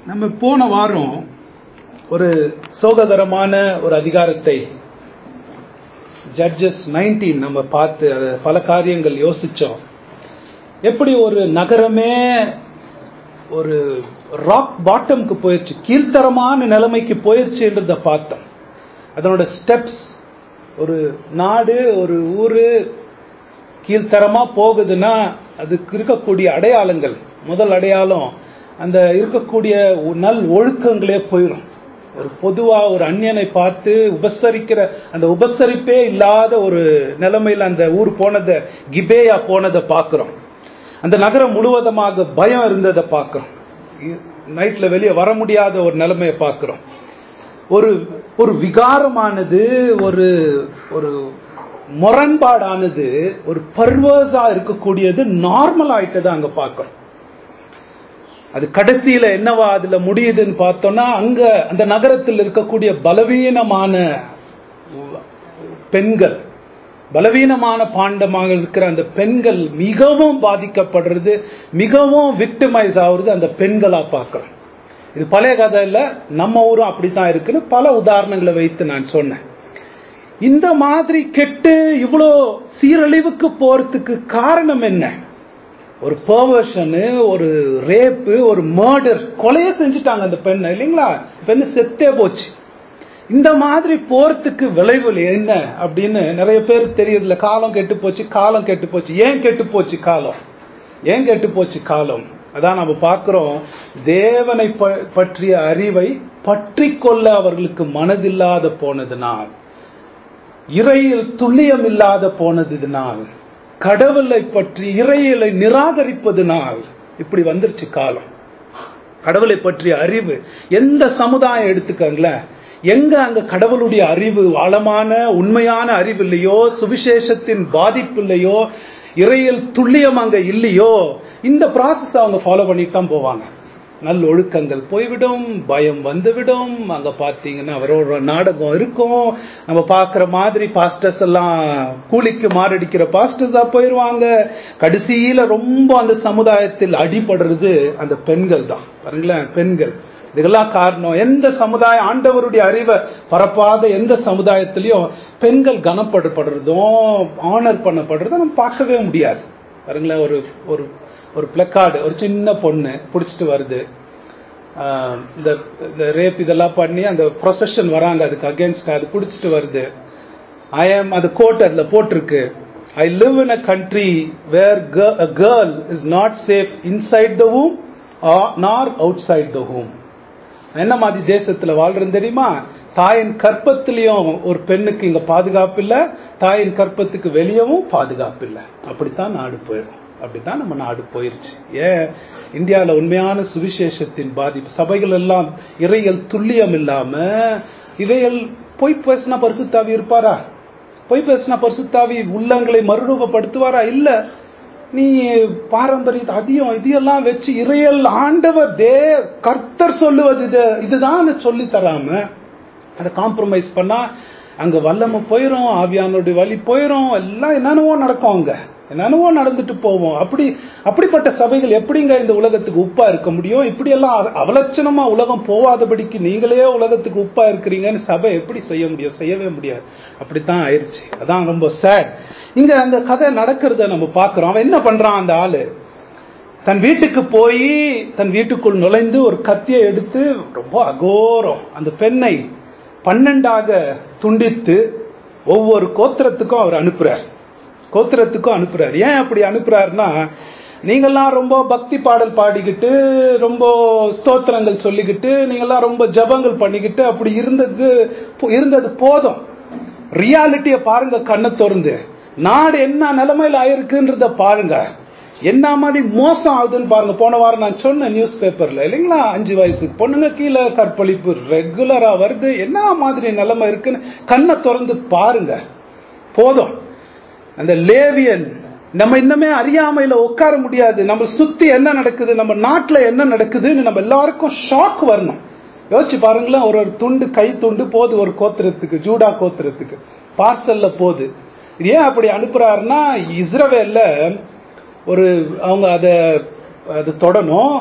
நம்ம போன வாரம் ஒரு சோககரமான ஒரு அதிகாரத்தை ஜட்ஜஸ் 19 நம்ம பார்த்து அது பல காரியங்கள் யோசிச்சோம் எப்படி ஒரு நகரமே ஒரு ராக் பாட்டம்க்கு போயிடுச்சு கீழ்த்தரமான நிலைமைக்கு போயிடுச்சுன்றத பார்த்தோம் அதனோட ஸ்டெப்ஸ் ஒரு நாடு ஒரு ஊரு கீழ்த்தரமா போகுதுன்னா அதுக்கு இருக்கக்கூடிய அடையாளங்கள் முதல் அடையாளம் அந்த இருக்கக்கூடிய நல் ஒழுக்கங்களே போயிடும் ஒரு பொதுவா ஒரு அந்நியனை பார்த்து உபசரிக்கிற அந்த உபசரிப்பே இல்லாத ஒரு நிலைமையில அந்த ஊர் போனதை கிபேயா போனதை பார்க்கிறோம் அந்த நகரம் முழுவதுமாக பயம் இருந்ததை பார்க்கிறோம் நைட்ல வெளியே வர முடியாத ஒரு நிலைமையை பார்க்கிறோம் ஒரு ஒரு விகாரமானது ஒரு ஒரு முரண்பாடானது ஒரு பர்வஸா இருக்கக்கூடியது நார்மல் ஆயிட்டதை அங்க பார்க்கிறோம் அது கடைசியில என்னவா அதுல முடியுதுன்னு பார்த்தோம்னா அங்க அந்த நகரத்தில் இருக்கக்கூடிய பலவீனமான பெண்கள் பலவீனமான பாண்டமாக இருக்கிற அந்த பெண்கள் மிகவும் பாதிக்கப்படுறது மிகவும் விக்டிமைஸ் ஆகுறது அந்த பெண்களா பார்க்கிறோம் இது பழைய கதை இல்ல நம்ம ஊரும் அப்படித்தான் இருக்குன்னு பல உதாரணங்களை வைத்து நான் சொன்னேன் இந்த மாதிரி கெட்டு இவ்வளோ சீரழிவுக்கு போறதுக்கு காரணம் என்ன ஒரு பர்வர்ஷனு ஒரு ரேப்பு ஒரு மர்டர் கொலைய செஞ்சுட்டாங்க அந்த பெண்ணை இல்லைங்களா பெண்ணு செத்தே போச்சு இந்த மாதிரி போறதுக்கு விளைவுல என்ன அப்படின்னு நிறைய பேர் தெரியறதில்ல காலம் கெட்டு போச்சு காலம் கெட்டு போச்சு ஏன் கெட்டு போச்சு காலம் ஏன் கெட்டு போச்சு காலம் அதான் நம்ம பார்க்கிறோம் தேவனை பற்றிய அறிவை பற்றி கொள்ள அவர்களுக்கு மனதில்லாத போனதுனால் இறையில் துல்லியம் இல்லாத போனதுனால் கடவுளை பற்றி இறையலை நிராகரிப்பதுனால் இப்படி வந்துருச்சு காலம் கடவுளை பற்றிய அறிவு எந்த சமுதாயம் எடுத்துக்கங்களேன் எங்க அங்க கடவுளுடைய அறிவு ஆழமான உண்மையான அறிவு இல்லையோ சுவிசேஷத்தின் பாதிப்பு இல்லையோ இறையல் துல்லியம் அங்க இல்லையோ இந்த ப்ராசஸ் அவங்க ஃபாலோ பண்ணிட்டு தான் போவாங்க நல்ல ஒழுக்கங்கள் போய்விடும் பயம் வந்துவிடும் அங்க பாத்தீங்கன்னா அவரோட நாடகம் இருக்கும் நம்ம பாக்குற மாதிரி பாஸ்டர்ஸ் எல்லாம் கூலிக்கு மாரடிக்கிற பாஸ்டர்ஸா போயிருவாங்க கடைசியில ரொம்ப அந்த சமுதாயத்தில் அடிபடுறது அந்த பெண்கள் தான் பாருங்களேன் பெண்கள் இதுக்கெல்லாம் காரணம் எந்த சமுதாயம் ஆண்டவருடைய அறிவை பரப்பாத எந்த சமுதாயத்திலையும் பெண்கள் கனப்படுறதும் ஆனர் பண்ணப்படுறதும் நம்ம பார்க்கவே முடியாது பாருங்களேன் ஒரு ஒரு ஒரு பிளக்கார்டு ஒரு சின்ன பொண்ணு பிடிச்சிட்டு வருது இந்த இந்த ரேப் இதெல்லாம் பண்ணி அந்த ப்ரொசஷன் வராங்க அதுக்கு அகேன்ஸ்ட் அது பிடிச்சிட்டு வருது ஐ ஆம் அது கோட் அதில் போட்டிருக்கு I live in a country where a girl is not safe inside the home nor out side the ஹூம் என்ன மாதிரி தேசத்துல வாழ்றேன்னு தெரியுமா தாயின் கற்பத்திலையும் ஒரு பெண்ணுக்கு இங்க பாதுகாப்பு இல்லை தாயின் கற்பத்துக்கு வெளியவும் பாதுகாப்பு இல்லை அப்படித்தான் நாடு போயிடும் அப்படித்தான் நம்ம நாடு போயிருச்சு ஏன் இந்தியாவில் உண்மையான சுவிசேஷத்தின் பாதிப்பு சபைகள் எல்லாம் இறையல் துல்லியம் இல்லாம இவையல் பொய் பேசினா பரிசுத்தாவி இருப்பாரா பொய் பேசினா பரிசுத்தாவி உள்ளங்களை மறுரூபப்படுத்துவாரா இல்ல நீ பாரம்பரிய அதிகம் இதையெல்லாம் வச்சு இறையல் ஆண்டவர் தே கர்த்தர் சொல்லுவது இது இதுதான் சொல்லி தராம அதை காம்ப்ரமைஸ் பண்ணா அங்க வல்லம போயிரும் ஆவியானுடைய வழி போயிரும் எல்லாம் என்னென்னவோ நடக்கும் அங்க என்னென்னவோ நடந்துட்டு போவோம் அப்படி அப்படிப்பட்ட சபைகள் எப்படிங்க இந்த உலகத்துக்கு உப்பா இருக்க முடியும் இப்படி எல்லாம் அவலட்சணமா உலகம் போவாதபடிக்கு நீங்களே உலகத்துக்கு உப்பா இருக்கிறீங்கன்னு சபை எப்படி செய்ய முடியும் செய்யவே முடியாது அப்படித்தான் ஆயிடுச்சு அதான் ரொம்ப சேட் இங்க அந்த கதை நடக்கிறத நம்ம பாக்குறோம் அவன் என்ன பண்றான் அந்த ஆளு தன் வீட்டுக்கு போய் தன் வீட்டுக்குள் நுழைந்து ஒரு கத்தியை எடுத்து ரொம்ப அகோரம் அந்த பெண்ணை பன்னெண்டாக துண்டித்து ஒவ்வொரு கோத்திரத்துக்கும் அவர் அனுப்புறார் கோத்திரத்துக்கும் அனுப்புறாரு ஏன் அப்படி அனுப்புறாருன்னா நீங்கெல்லாம் ரொம்ப பக்தி பாடல் பாடிக்கிட்டு ரொம்ப ஸ்தோத்திரங்கள் சொல்லிக்கிட்டு நீங்கெல்லாம் ரொம்ப ஜபங்கள் பண்ணிக்கிட்டு அப்படி இருந்தது இருந்தது போதும் ரியாலிட்டிய பாருங்க கண்ணை திறந்து நாடு என்ன நிலைமையில ஆயிருக்குன்றத பாருங்க என்ன மாதிரி மோசம் ஆகுதுன்னு பாருங்க போன வாரம் நான் சொன்னேன் நியூஸ் பேப்பர்ல இல்லைங்களா அஞ்சு வயசுக்கு பொண்ணுங்க கீழே கற்பழிப்பு ரெகுலரா வருது என்ன மாதிரி நிலைமை இருக்குன்னு கண்ணை திறந்து பாருங்க போதும் அந்த லேவியன் நம்ம இன்னமே அறியாமையில உட்கார முடியாது நம்ம சுத்தி என்ன நடக்குது நம்ம நாட்டுல என்ன நடக்குதுன்னு நம்ம எல்லாருக்கும் ஷாக் வரணும் யோசிச்சு பாருங்களேன் ஒரு ஒரு துண்டு கை துண்டு போகுது ஒரு கோத்திரத்துக்கு ஜூடா கோத்திரத்துக்கு பார்சல்ல போகுது இது ஏன் அப்படி அனுப்புறாருன்னா இஸ்ரவேல்ல ஒரு அவங்க அதை அது தொடணும்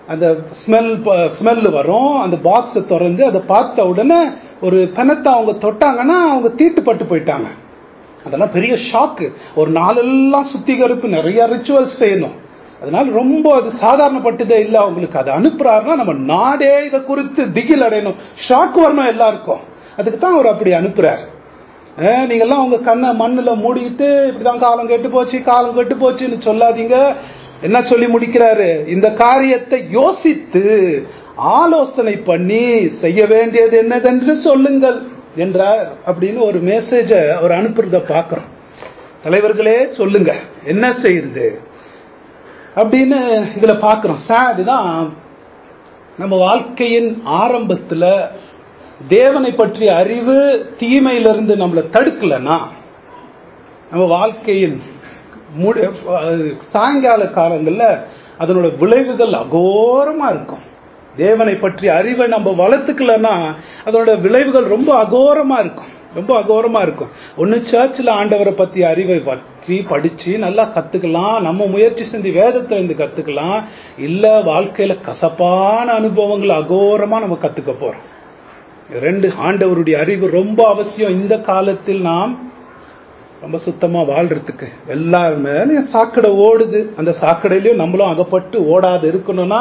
அந்த ஸ்மெல் ஸ்மெல் வரும் அந்த பாக்ஸை திறந்து அதை பார்த்த உடனே ஒரு பிணத்தை அவங்க தொட்டாங்கன்னா அவங்க தீட்டுப்பட்டு போயிட்டாங்க அதெல்லாம் பெரிய ஷாக்கு ஒரு நாளெல்லாம் சுத்திகரிப்பு நிறைய ரிச்சுவல்ஸ் செய்யணும் அதனால ரொம்ப அது சாதாரணப்பட்டதே இல்லை அவங்களுக்கு அதை அனுப்புறாருன்னா நம்ம நாடே இதை குறித்து திகில் அடையணும் ஷாக் வரணும் எல்லாருக்கும் அதுக்கு தான் அவர் அப்படி அனுப்புறாரு அஹ் நீங்கெல்லாம் உங்க கண்ணை மண்ணுல மூடிக்கிட்டு இப்படிதான் காலம் கெட்டு போச்சு காலம் கெட்டு போச்சுன்னு சொல்லாதீங்க என்ன சொல்லி முடிக்கிறாரு இந்த காரியத்தை யோசித்து ஆலோசனை பண்ணி செய்ய வேண்டியது என்னதென்று சொல்லுங்கள் என்றார் அப்படின்னு ஒரு மெசேஜ அவர் அனுப்புறத பாக்குறோம் தலைவர்களே சொல்லுங்க என்ன செய்யுது அப்படின்னு இதுல பாக்குறோம் சேடு தான் நம்ம வாழ்க்கையின் ஆரம்பத்துல தேவனை பற்றிய அறிவு தீமையிலிருந்து நம்மளை தடுக்கலன்னா நம்ம வாழ்க்கையின் முடி- அஹ் சாயங்கால காலங்கள்ல அதனோட விளைவுகள் அகோரமா இருக்கும் தேவனை பற்றிய அறிவை நம்ம வளர்த்துக்கலன்னா அதோட விளைவுகள் ரொம்ப அகோரமா இருக்கும் ரொம்ப அகோரமா இருக்கும் ஒன்னு சர்ச்சில் ஆண்டவரை பத்தி அறிவை பற்றி படிச்சு நல்லா கத்துக்கலாம் நம்ம முயற்சி செஞ்சு வேதத்துல இருந்து கத்துக்கலாம் இல்ல வாழ்க்கையில கசப்பான அனுபவங்கள் அகோரமா நம்ம கத்துக்க போறோம் ரெண்டு ஆண்டவருடைய அறிவு ரொம்ப அவசியம் இந்த காலத்தில் நாம் ரொம்ப சுத்தமா வாழ்றதுக்கு எல்லார் மேலயும் சாக்கடை ஓடுது அந்த சாக்கடையிலயும் நம்மளும் அகப்பட்டு ஓடாது இருக்கணும்னா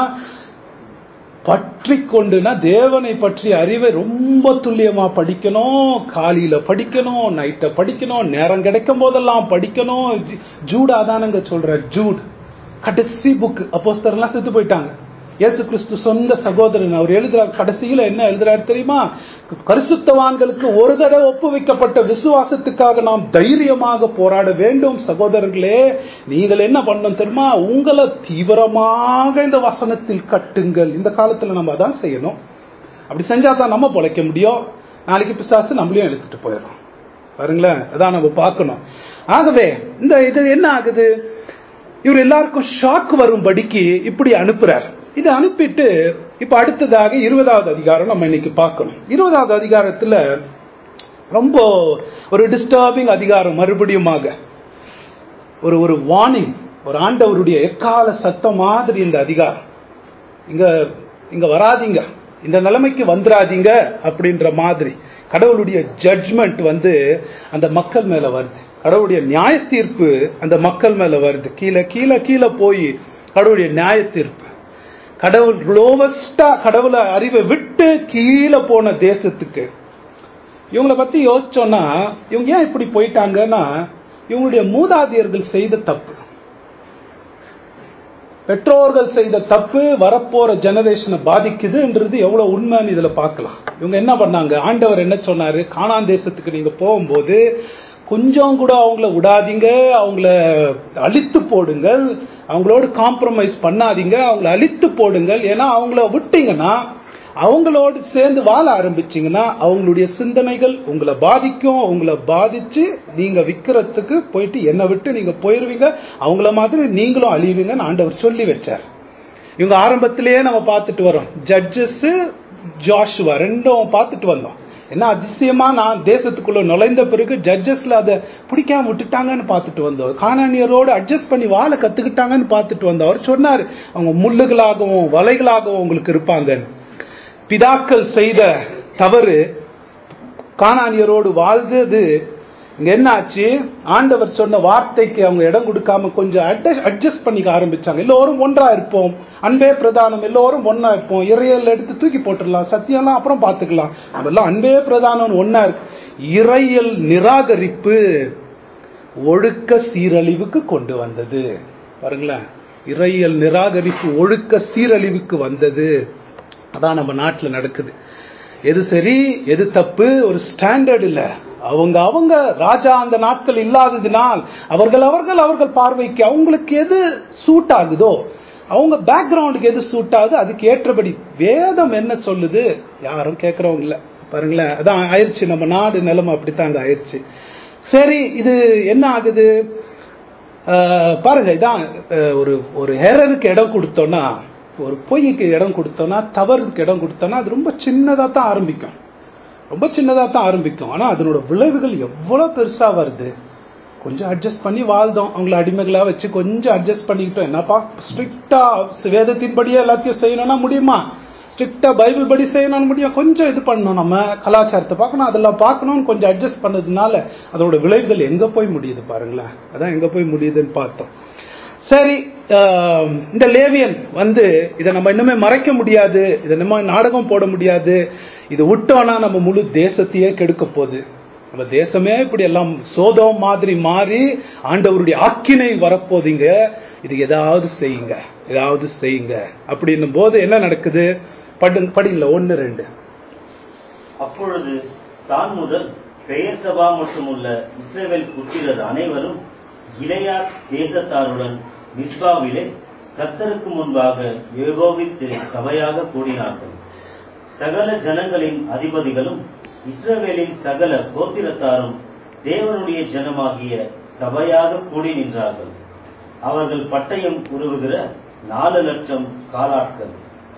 பற்றி கொண்டுனா தேவனை பற்றிய அறிவை ரொம்ப துல்லியமா படிக்கணும் காலையில படிக்கணும் நைட்ட படிக்கணும் நேரம் கிடைக்கும் போதெல்லாம் படிக்கணும் ஜூ- ஜூட் அதானங்க சொல்ற ஜூட் கடைசி புக் அப்போஸ்தலர்லாம் செத்து போயிட்டாங்க இயேசு கிறிஸ்து சொந்த சகோதரன் அவர் எழுதுறார் கடைசியில என்ன எழுதுறாரு தெரியுமா பரிசுத்தவான்களுக்கு ஒரு தடவை ஒப்புவிக்கப்பட்ட விசுவாசத்துக்காக நாம் தைரியமாக போராட வேண்டும் சகோதரர்களே நீங்கள் என்ன பண்ணணும் தெரியுமா உங்களை தீவிரமாக இந்த வசனத்தில் கட்டுங்கள் இந்த காலத்துல நம்ம அதான் செய்யணும் அப்படி செஞ்சா தான் நம்ம பொழைக்க முடியும் நாளைக்கு பிசாசு நம்மளையும் எடுத்துட்டு போயிடும் பாருங்களேன் அதான் நம்ம பார்க்கணும் ஆகவே இந்த இது என்ன ஆகுது இவர் எல்லாருக்கும் ஷாக் வரும்படிக்கு இப்படி அனுப்புறார் இதை அனுப்பிட்டு இப்ப அடுத்ததாக இருபதாவது அதிகாரம் நம்ம இன்னைக்கு பார்க்கணும் இருபதாவது அதிகாரத்துல ரொம்ப ஒரு டிஸ்டர்பிங் அதிகாரம் மறுபடியுமாக ஒரு ஒரு வார்னிங் ஒரு ஆண்டவருடைய எக்கால சத்தம் மாதிரி இந்த அதிகாரம் இங்க இங்க வராதீங்க இந்த நிலைமைக்கு வந்துடாதீங்க அப்படின்ற மாதிரி கடவுளுடைய ஜட்ஜ்மெண்ட் வந்து அந்த மக்கள் மேல வருது கடவுளுடைய நியாய தீர்ப்பு அந்த மக்கள் மேல வருது கீழே கீழே கீழே போய் கடவுளுடைய நியாய தீர்ப்பு கடவுள் லோவஸ்டா கடவுளை அறிவை விட்டு கீழே போன தேசத்துக்கு இவங்கள பத்தி யோசிச்சோம்னா இவங்க ஏன் இப்படி போயிட்டாங்கன்னா இவங்களுடைய மூதாதையர்கள் செய்த தப்பு பெற்றோர்கள் செய்த தப்பு வரப்போற ஜெனரேஷனை பாதிக்குதுன்றது எவ்வளவு உண்மைன்னு இதுல பார்க்கலாம் இவங்க என்ன பண்ணாங்க ஆண்டவர் என்ன சொன்னாரு கானான் தேசத்துக்கு நீங்க போகும்போது கொஞ்சம் கூட அவங்கள விடாதீங்க அவங்கள அழித்து போடுங்கள் அவங்களோட காம்ப்ரமைஸ் பண்ணாதீங்க அவங்கள அழித்து போடுங்கள் ஏன்னா அவங்கள விட்டீங்கன்னா அவங்களோடு சேர்ந்து வாழ ஆரம்பிச்சீங்கன்னா அவங்களுடைய சிந்தனைகள் உங்களை பாதிக்கும் உங்களை பாதிச்சு நீங்க விக்கிறதுக்கு போயிட்டு என்னை விட்டு நீங்க போயிருவீங்க அவங்கள மாதிரி நீங்களும் அழிவீங்கன்னு ஆண்டவர் சொல்லி வச்சார் இவங்க ஆரம்பத்திலேயே நம்ம பார்த்துட்டு வரோம் ஜட்ஜஸ் ஜாஷுவா ரெண்டும் பார்த்துட்டு வந்தோம் என்ன அதிசயமா நான் தேசத்துக்குள்ள நுழைந்த பிறகு ஜட்ஜஸ்ல அதை பிடிக்காம விட்டுட்டாங்கன்னு பார்த்துட்டு வந்தோம் காணானியரோடு அட்ஜஸ்ட் பண்ணி வாழ கத்துக்கிட்டாங்கன்னு பார்த்துட்டு வந்தோம் அவர் சொன்னார் அவங்க முள்ளுகளாகவும் வலைகளாகவும் உங்களுக்கு இருப்பாங்கன்னு பிதாக்கள் செய்த தவறு கானானியரோடு வாழ்ந்தது இங்க என்ன ஆச்சு ஆண்டவர் சொன்ன வார்த்தைக்கு அவங்க இடம் கொடுக்காம கொஞ்சம் அட்ஜஸ்ட் பண்ணிக்க ஆரம்பிச்சாங்க எல்லோரும் ஒன்றா இருப்போம் அன்பே பிரதானம் எல்லோரும் ஒண்ணா இருப்போம் இறையல் எடுத்து தூக்கி போட்டுடலாம் சத்தியம்லாம் அப்புறம் பார்த்துக்கலாம் நம்ம எல்லாம் அன்பே பிரதானம் ஒண்ணா இருக்கு இறையல் நிராகரிப்பு ஒழுக்க சீரழிவுக்கு கொண்டு வந்தது பாருங்களேன் இறையல் நிராகரிப்பு ஒழுக்க சீரழிவுக்கு வந்தது அதான் நம்ம நாட்டில் நடக்குது எது சரி எது தப்பு ஒரு ஸ்டாண்டர்ட் இல்ல அவங்க அவங்க ராஜா அந்த நாட்கள் இல்லாததினால் அவர்கள் அவர்கள் அவர்கள் பார்வைக்கு அவங்களுக்கு எது சூட் ஆகுதோ அவங்க பேக்ரவுண்டுக்கு எது சூட் ஆகுது அதுக்கு ஏற்றபடி வேதம் என்ன சொல்லுது யாரும் கேட்கறவங்க இல்ல பாருங்களேன் அதான் ஆயிடுச்சு நம்ம நாடு நிலைமை அப்படித்தாங்க ஆயிடுச்சு சரி இது என்ன ஆகுது ஆஹ் பாருங்க இதான் ஆஹ் ஒரு ஒரு ஹெரருக்கு இடம் கொடுத்தோம்னா ஒரு பொய்க்கு இடம் கொடுத்தோம்னா தவறுக்கு இடம் கொடுத்தோம்னா அது ரொம்ப சின்னதா தான் ஆரம்பிக்கும் ரொம்ப சின்னதா தான் ஆரம்பிக்கும் ஆனா அதனோட விளைவுகள் எவ்வளவு பெருசா வருது கொஞ்சம் அட்ஜஸ்ட் பண்ணி வாழ்ந்தோம் அவங்கள அடிமைகளா வச்சு கொஞ்சம் அட்ஜஸ்ட் பண்ணிக்கிட்டோம் என்னப்பா ஸ்ட்ரிக்டா வேதத்தின்படியே எல்லாத்தையும் செய்யணும்னா முடியுமா ஸ்ட்ரிக்டா பைபிள் படி செய்யணும்னு முடியும் கொஞ்சம் இது பண்ணணும் நம்ம கலாச்சாரத்தை பார்க்கணும் அதெல்லாம் பார்க்கணும்னு கொஞ்சம் அட்ஜஸ்ட் பண்ணதுனால அதோட விளைவுகள் எங்க போய் முடியுது பாருங்களேன் அதான் எங்க போய் முடியுதுன்னு பார்த்தோம் சரி ஆஹ், இந்த லேவியன் வந்து இதை நம்ம இன்னுமே மறைக்க முடியாது இதை நம்ம நாடகம் போட முடியாது இது விட்டோம்னா நம்ம முழு தேசத்தையே கெடுக்க போகுது நம்ம தேசமே இப்படி எல்லாம் சோதம் மாதிரி மாறி ஆண்டவருடைய ஆக்கினை வரப்போதீங்க இது ஏதாவது செய்யுங்க ஏதாவது செய்யுங்க அப்படின்னும் போது என்ன நடக்குது படு படிங்கள ஒன்னு ரெண்டு அப்பொழுது தான் முதல் பெயர் சபா மட்டுமுள்ள இஸ்ரவேல் புத்திரர் அனைவரும் கிளையாத் தேசத்தாருடன் மிஸ்பாவிலே கர்த்தருக்கு முன்பாக ஏகோபித்து சபையாக கூடினார்கள் சகல ஜனங்களின் அதிபதிகளும் இஸ்ரவேலின் சகல கோத்திரத்தாரும் தேவனுடைய ஜனமாகிய சபையாக கூடி நின்றார்கள் அவர்கள் பட்டயம் உருவுகிற நாலு லட்சம் காலாட்கள்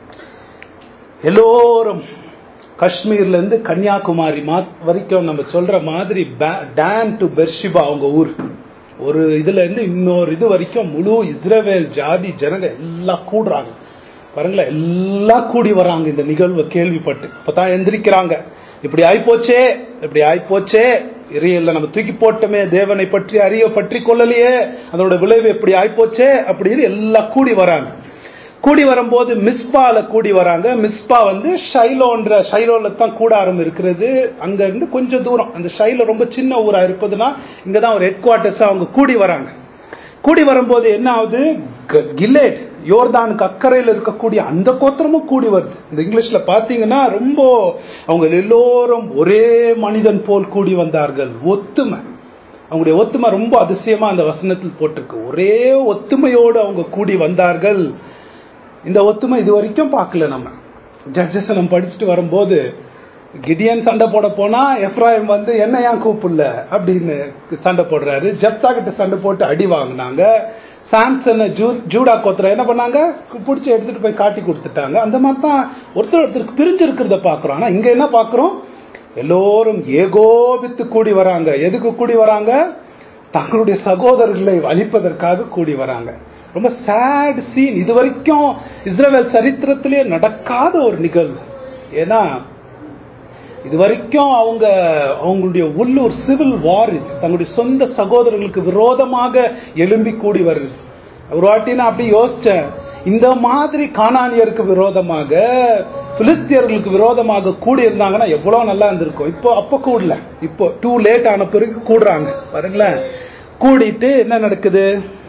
எல்லோரும் காஷ்மீர்ல இருந்து கன்னியாகுமரி மா வரைக்கும் நம்ம சொல்ற மாதிரி பே- டான் டு பெர்ஷிபா அவங்க ஊர் ஒரு இதுல இருந்து இன்னொரு இது வரைக்கும் முழு இஸ்ரவேல் ஜாதி ஜனங்க எல்லாம் கூடுறாங்க பாருங்களேன் எல்லாம் கூடி வராங்க இந்த நிகழ்வை கேள்விப்பட்டு இப்பதான் எந்திரிக்கிறாங்க இப்படி ஆயிப்போச்சே இப்படி ஆயிப்போச்சே இறையில நம்ம தூக்கி போட்டோமே தேவனை பற்றி அறிய பற்றி கொள்ளலையே அதோட விளைவு எப்படி ஆயிப்போச்சே அப்படின்னு எல்லாம் கூடி வராங்க கூடி வரும்போது மிஸ்பால கூடி வராங்க மிஸ்பா வந்து ஷைலோன்ற ஷைலோல தான் கூடாரம் இருக்கிறது அங்க இருந்து கொஞ்சம் தூரம் அந்த ஷைலோ ரொம்ப சின்ன ஊரா இருப்பதுன்னா இங்கதான் ஒரு ஹெட் குவார்டர்ஸ் அவங்க கூடி வராங்க கூடி வரும்போது என்ன ஆகுது க- கிலேட் யோர்தானுக்கு அக்கறையில் இருக்கக்கூடிய அந்த கோத்திரமும் கூடி வருது இந்த இங்கிலீஷ்ல பாத்தீங்கன்னா ரொம்ப அவங்க எல்லோரும் ஒரே மனிதன் போல் கூடி வந்தார்கள் ஒத்துமை அவங்களுடைய ஒத்துமை ரொம்ப அதிசயமா அந்த வசனத்தில் போட்டிருக்கு ஒரே ஒத்துமையோடு அவங்க கூடி வந்தார்கள் இந்த ஒத்துமை இது வரைக்கும் பார்க்கல நம்ம ஜட்ஜஸ் நம்ம படிச்சுட்டு வரும்போது கிடியன் சண்டை போட போனா எஃப்ராயிம் வந்து என்ன ஏன் கூப்பிடல அப்படின்னு சண்டை போடுறாரு ஜப்தா கிட்ட சண்டை போட்டு அடி வாங்கினாங்க சாம்சன் ஜூ ஜூடா கோத்திரம் என்ன பண்ணாங்க பிடிச்சி எடுத்துட்டு போய் காட்டி கொடுத்துட்டாங்க அந்த மாதிரி தான் ஒருத்தர் ஒருத்தருக்கு பிரிஞ்சு இருக்கிறத பாக்குறோம் ஆனா இங்க என்ன பாக்குறோம் எல்லோரும் ஏகோபித்து கூடி வராங்க எதுக்கு கூடி வராங்க தங்களுடைய சகோதரர்களை அழிப்பதற்காக கூடி வராங்க ரொம்ப சேட் சீன் இது வரைக்கும் இஸ்ரேல் சரித்திரத்திலே நடக்காத ஒரு நிகழ்வு ஏன்னா இது வரைக்கும் அவங்க அவங்களுடைய உள்ளூர் சிவில் வார் இது தங்களுடைய சொந்த சகோதரர்களுக்கு விரோதமாக எழும்பி கூடி வருது ஒரு வாட்டி நான் அப்படி யோசிச்சேன் இந்த மாதிரி கானானியருக்கு விரோதமாக பிலிஸ்தியர்களுக்கு விரோதமாக கூடி இருந்தாங்கன்னா எவ்வளவு நல்லா இருந்திருக்கும் இப்போ அப்ப கூடல இப்போ டூ லேட் ஆன பிறகு கூடுறாங்க பாருங்களேன் கூடிட்டு என்ன நடக்குது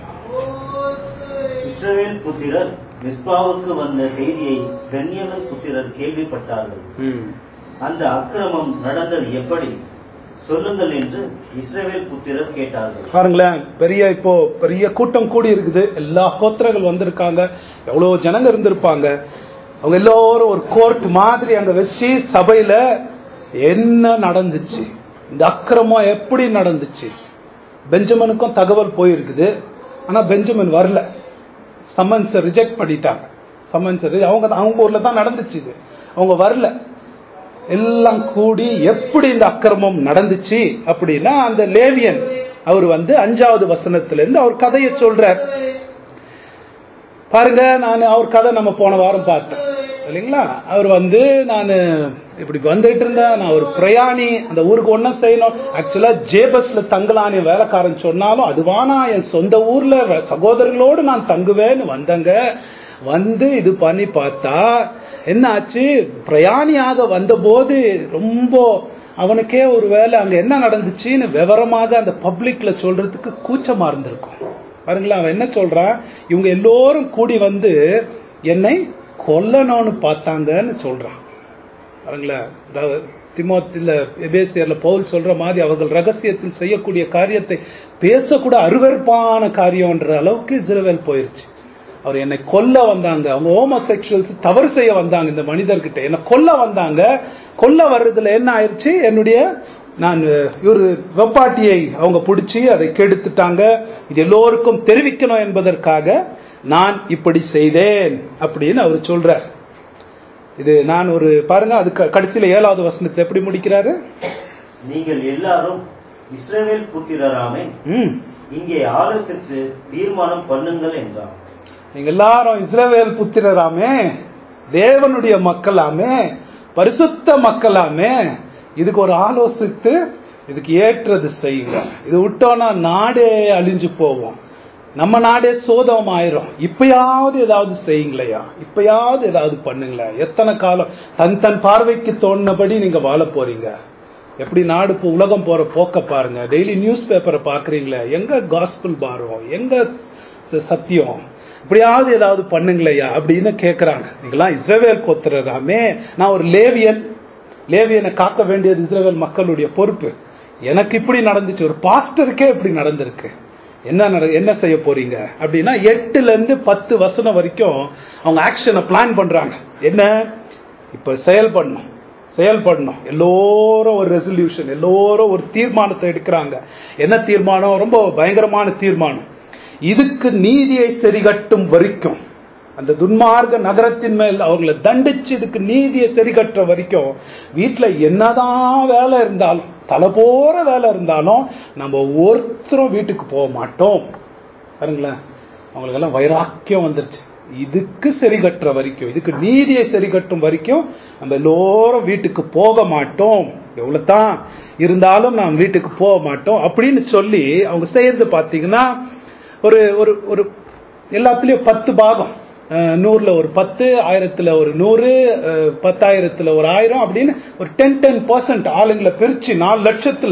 இஸ்ரவேல் புத்திரர் மிஸ்பாவுக்கு வந்த செய்தியை பென்யமின் புத்திரர் கேள்விப்பட்டார்கள் ம். அந்த அக்கிரமம் நடந்தது எப்படி சொல்லுங்கள் என்று இஸ்ரவேல் புத்திரர் கேட்டார்கள் பாருங்களேன் பெரிய இப்போ பெரிய கூட்டம் கூடி இருக்குது எல்லா கோத்திரங்கள் வந்திருக்காங்க எவ்வளவு ஜனங்க இருந்திருப்பாங்க அவங்க எல்லோரும் ஒரு கோர்ட் மாதிரி அங்க வச்சு சபையில என்ன நடந்துச்சு இந்த அக்கிரமம் எப்படி நடந்துச்சு பெஞ்சமினுக்கும் தகவல் போயிருக்குது ஆனா பெஞ்சமின் வரல சம்மன்ஸ் ரிஜெக்ட் பண்ணிட்டாங்க சம்மன்ஸ் அவங்க அவங்க ஊர்ல தான் நடந்துச்சு இது அவங்க வரல எல்லாம் கூடி எப்படி இந்த அக்கிரமம் நடந்துச்சு அப்படின்னா அந்த லேவியன் அவர் வந்து அஞ்சாவது வசனத்துல இருந்து அவர் கதையை சொல்றார் பாருங்க நான் அவர் கதை நம்ம போன வாரம் பார்த்தோம் இல்லைங்களா அவர் வந்து நான் இப்படி வந்துட்டு இருந்தேன் நான் ஒரு பிரயாணி அந்த ஊருக்கு ஒன்றும் செய்யணும் ஆக்சுவலா ஜேபஸ்ல தங்கலான்னு வேலைக்காரன் சொன்னாலும் அதுவானா என் சொந்த ஊர்ல வ- சகோதரர்களோடு நான் தங்குவேன்னு வந்தங்க வந்து இது பண்ணி பார்த்தா என்ன ஆச்சு பிரயாணியாக வந்தபோது ரொம்ப அவனுக்கே ஒரு வேலை அங்க என்ன நடந்துச்சுன்னு விவரமாக அந்த பப்ளிக்ல சொல்றதுக்கு கூச்சமா இருந்திருக்கும் பாருங்களேன் அவன் என்ன சொல்றான் இவங்க எல்லோரும் கூடி வந்து என்னை கொல்லணும்னு பார்த்தாங்கன்னு சொல்றான் பாருங்களேன் ர- திமோத்தில எபேசியர்ல பவுல் சொல்ற மாதிரி அவர்கள் ரகசியத்தில் செய்யக்கூடிய காரியத்தை பேசக்கூட அருவருப்பான காரியம்ன்ற அளவுக்கு இஸ்ரவேல் போயிருச்சு அவர் என்னை கொல்ல வந்தாங்க அவங்க ஹோமோசெக்சுவல்ஸ் தவறு செய்ய வந்தாங்க இந்த மனிதர்கிட்ட என்னை கொல்ல வந்தாங்க கொல்ல வர்றதுல என்ன ஆயிருச்சு என்னுடைய நான் ஒரு வெப்பாட்டியை அவங்க பிடிச்சி அதை கெடுத்துட்டாங்க இது எல்லோருக்கும் தெரிவிக்கணும் என்பதற்காக நான் இப்படி செய்தேன் அப்படின்னு அவர் சொல்றார் இது நான் ஒரு பாருங்க அது க- கடைசியில ஏழாவது வசனத்தை எப்படி முடிக்கிறாரு நீங்கள் எல்லாரும் இஸ்ரவேல் புத்திரராமே ம் இங்கே ஆலோசித்து தீர்மானம் பண்ணுங்கள் என்றார் நீங்க எல்லாரும் இஸ்ரவேல் புத்திரராமே தேவனுடைய மக்களாமே பரிசுத்த மக்களாமே இதுக்கு ஒரு ஆலோசித்து இதுக்கு ஏற்றது செய்யுங்க இது விட்டோம்னா நாடே அழிஞ்சு போவோம் நம்ம நாடே சோதம் ஆயிரும் இப்பயாவது ஏதாவது செய்யுங்களையா இப்பயாவது ஏதாவது பண்ணுங்களேன் எத்தனை காலம் தன் தன் பார்வைக்கு தோணுனபடி நீங்க வாழ போறீங்க எப்படி நாடு இப்போ உலகம் போற போக்க பாருங்க டெய்லி நியூஸ் பேப்பரை பாக்குறீங்களே எங்க காஸ்பிள் பாரம் எங்க ச- சத்தியம் இப்படியாவது ஏதாவது பண்ணுங்களையா அப்படின்னு கேக்குறாங்க நீங்களாம் இஸ்ரவேல் கோத்துறதாமே நான் ஒரு லேவியன் லேவியனை காக்க வேண்டியது இஸ்ரவேல் மக்களுடைய பொறுப்பு எனக்கு இப்படி நடந்துச்சு ஒரு பாஸ்டருக்கே இப்படி நடந்திருக்கு என்ன நட- என்ன செய்ய போறீங்க அப்படின்னா எட்டுல இருந்து பத்து வசனம் வரைக்கும் அவங்க ஆக்ஷனை பிளான் பண்றாங்க என்ன இப்ப செயல்படணும் செயல்படணும் எல்லோரும் ஒரு ரெசல்யூஷன் எல்லோரும் ஒரு தீர்மானத்தை எடுக்கிறாங்க என்ன தீர்மானம் ரொம்ப பயங்கரமான தீர்மானம் இதுக்கு நீதியை சரிகட்டும் வரைக்கும் அந்த துன்மார்க்க நகரத்தின் மேல் அவங்களை தண்டிச்சு இதுக்கு நீதியை சரிகட்டுற வரைக்கும் வீட்டுல என்னதான் வேலை இருந்தாலும் தலை போற வேலை இருந்தாலும் நம்ம ஒருத்தரும் வீட்டுக்கு போக மாட்டோம் பாருங்களேன் அவங்களுக்கெல்லாம் வைராக்கியம் வந்துருச்சு இதுக்கு சரி கட்டுற வரைக்கும் இதுக்கு நீதியை சரி கட்டும் வரைக்கும் நம்ம எல்லோரும் வீட்டுக்கு போக மாட்டோம் எவ்வளவு தான் இருந்தாலும் நாம் வீட்டுக்கு போக மாட்டோம் அப்படின்னு சொல்லி அவங்க செய்யறது பாத்தீங்கன்னா ஒரு ஒரு ஒரு எல்லாத்துலயும் பத்து பாகம் அஹ், நூறுல ஒரு பத்து ஆயிரத்துல ஒரு நூறு அஹ், பத்தாயிரத்துல ஒரு ஆயிரம் அப்படின்னு ஒரு டென் டென் பர்சன்ட் ஆளுங்களை பிரிச்சு நாலு லட்சத்துல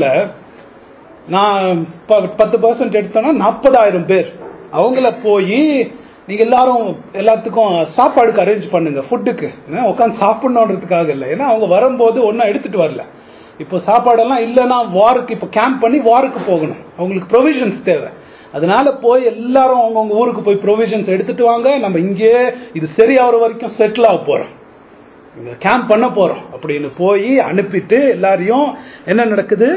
நான் ப- பத்து பர்சன்ட் எடுத்தோம்னா நாற்பதாயிரம் பேர் அவங்கள போய் நீங்க எல்லாரும் எல்லாத்துக்கும் சாப்பாடுக்கு அரேஞ்ச் பண்ணுங்க ஃபுட்டுக்கு உட்காந்து சாப்பிடணுன்றதுக்காக இல்லை ஏன்னா அவங்க வரும்போது ஒன்றும் எடுத்துட்டு வரல இப்போ சாப்பாடெல்லாம் இல்லைன்னா வாருக்கு இப்போ கேம்ப் பண்ணி வாருக்கு போகணும் அவங்களுக்கு ப்ரொவிஷன்ஸ் தேவை அதனால போய் எல்லாரும் அவங்கவுங்க ஊருக்கு போய் ப்ரொவிஷன்ஸ் எடுத்துட்டு வாங்க நம்ம இங்கே இது சரியாகிற வரைக்கும் செட்டில் ஆக போறோம் இங்க கேம்ப் பண்ண போறோம் அப்படின்னு போய் அனுப்பிட்டு எல்லாரையும் என்ன நடக்குது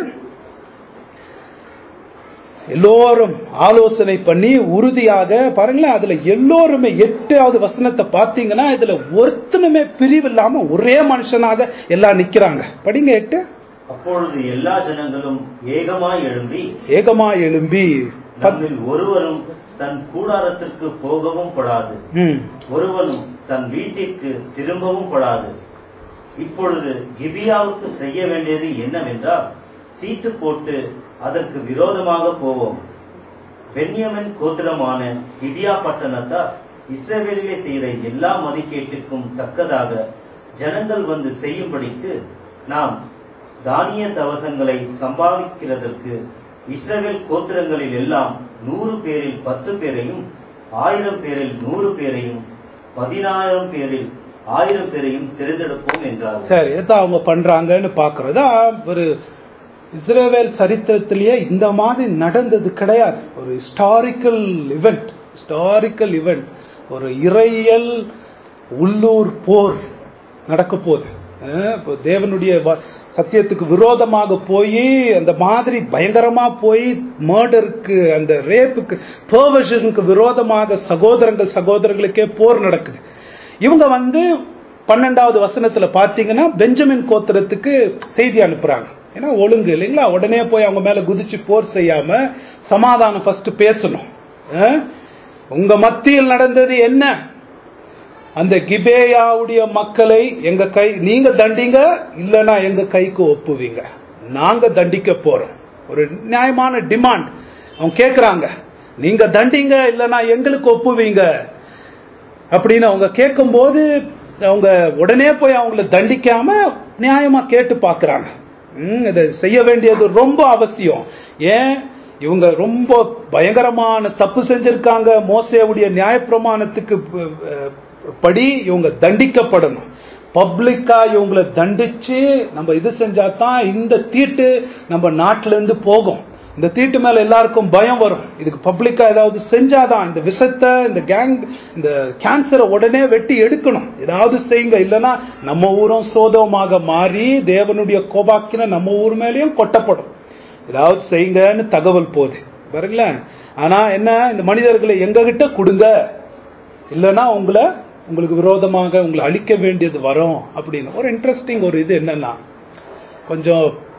எல்லோரும் ஆலோசனை பண்ணி உறுதியாக பாருங்களேன் அதுல எல்லோருமே எட்டாவது வசனத்தை பார்த்தீங்கன்னா இதுல ஒருத்தனுமே பிரிவு இல்லாம ஒரே மனுஷனாக எல்லாம் நிக்கிறாங்க படிங்க எட்டு அப்பொழுது எல்லா ஜனங்களும் ஏகமாய் எழும்பி ஏகமா எழும்பி பத்- நம்மில் ஒருவரும் தன் கூடாரத்திற்கு போகவும் படாது ம், ஒருவனும் தன் வீட்டிற்கு திரும்பவும் படாது இப்பொழுது கிபியாவுக்கு செய்ய வேண்டியது என்னவென்றால் சீட்டு போட்டு அதற்கு விரோதமாக போவோம் பென்யமின் கோத்திரமான கிபியா பட்டணத்தார் இஸ்ரவேலிலே செய்த எல்லா மதிக்கேட்டுக்கும் தக்கதாக ஜனங்கள் வந்து செய்யும்படிக்கு நாம் தானிய தவசங்களை சம்பாதிக்கிறதற்கு இஸ்ரவேல் கோத்திரங்களில் எல்லாம் நூறு பேரில் பத்து பேரையும் ஆயிரம் பேரில் நூறு பேரையும் பதினாயிரம் பேரில் ஆயிரம் பேரையும் தெரிந்தெடுப்போம் என்றார் சரி இதான் அவங்க பண்றாங்கன்னு பாக்குறோம் இதான் ஒரு இஸ்ரேவேல் சரித்திரத்திலேயே இந்த மாதிரி நடந்தது கிடையாது ஒரு ஹிஸ்டாரிக்கல் இவெண்ட் ஹிஸ்டாரிக்கல் இவெண்ட் ஒரு இறையல் உள்ளூர் போர் நடக்க போகுது அஹ் இப்போ தேவனுடைய வ- சத்தியத்துக்கு விரோதமாக போய் அந்த மாதிரி பயங்கரமா போய் மர்டருக்கு அந்த ரேப்புக்கு பர்வர்ஷனுக்கு விரோதமாக சகோதரங்கள் சகோதரர்களுக்கே போர் நடக்குது இவங்க வந்து பன்னெண்டாவது வசனத்துல பாத்தீங்கன்னா பெஞ்சமின் கோத்திரத்துக்கு செய்தி அனுப்புறாங்க ஏன்னா ஒழுங்கு இல்லைங்களா உடனே போய் அவங்க மேல குதிச்சு போர் செய்யாம சமாதானம் ஃபர்ஸ்ட் பேசணும் அஹ்? உங்க மத்தியில் நடந்தது என்ன அந்த கிபேயாவுடைய மக்களை எங்க கை நீங்க தண்டிங்க இல்லனா எங்க கைக்கு ஒப்புவீங்க நாங்க தண்டிக்க போறோம் ஒரு நியாயமான டிமாண்ட் அவங்க கேக்குறாங்க நீங்க தண்டிங்க இல்லனா எங்களுக்கு ஒப்புவீங்க அப்படின்னு அவங்க கேட்கும்போது அவங்க உடனே போய் அவங்கள தண்டிக்காம நியாயமா கேட்டு பார்க்கறாங்க ம், இதை செய்ய வேண்டியது ரொம்ப அவசியம் ஏன் இவங்க ரொம்ப பயங்கரமான தப்பு செஞ்சிருக்காங்க மோசேவுடைய நியாயப்பிரமாணத்துக்கு ப- அஹ், படி இவங்க தண்டிக்கப்படணும் பப்ளிக்கா இவங்களை தண்டிச்சு நம்ம இது செஞ்சா தான் இந்த தீட்டு நம்ம நாட்டுல இருந்து போகும் இந்த தீட்டு மேல எல்லாருக்கும் பயம் வரும் இதுக்கு பப்ளிக்கா ஏதாவது செஞ்சாதான் இந்த விஷத்தை இந்த கேங் இந்த கேன்சரை உடனே வெட்டி எடுக்கணும் ஏதாவது செய்யுங்க இல்லைன்னா நம்ம ஊரும் சோதமாக மாறி தேவனுடைய கோபாக்கின நம்ம ஊர் மேலயும் கொட்டப்படும் ஏதாவது செய்யுங்கன்னு தகவல் போகுது பாருங்களேன் ஆனா என்ன இந்த மனிதர்களை எங்ககிட்ட கொடுங்க இல்லைன்னா உங்களை உங்களுக்கு விரோதமாக உங்களை அழிக்க வேண்டியது வரும் அப்படின்னு ஒரு இன்ட்ரெஸ்டிங் ஒரு இது என்னன்னா கொஞ்சம்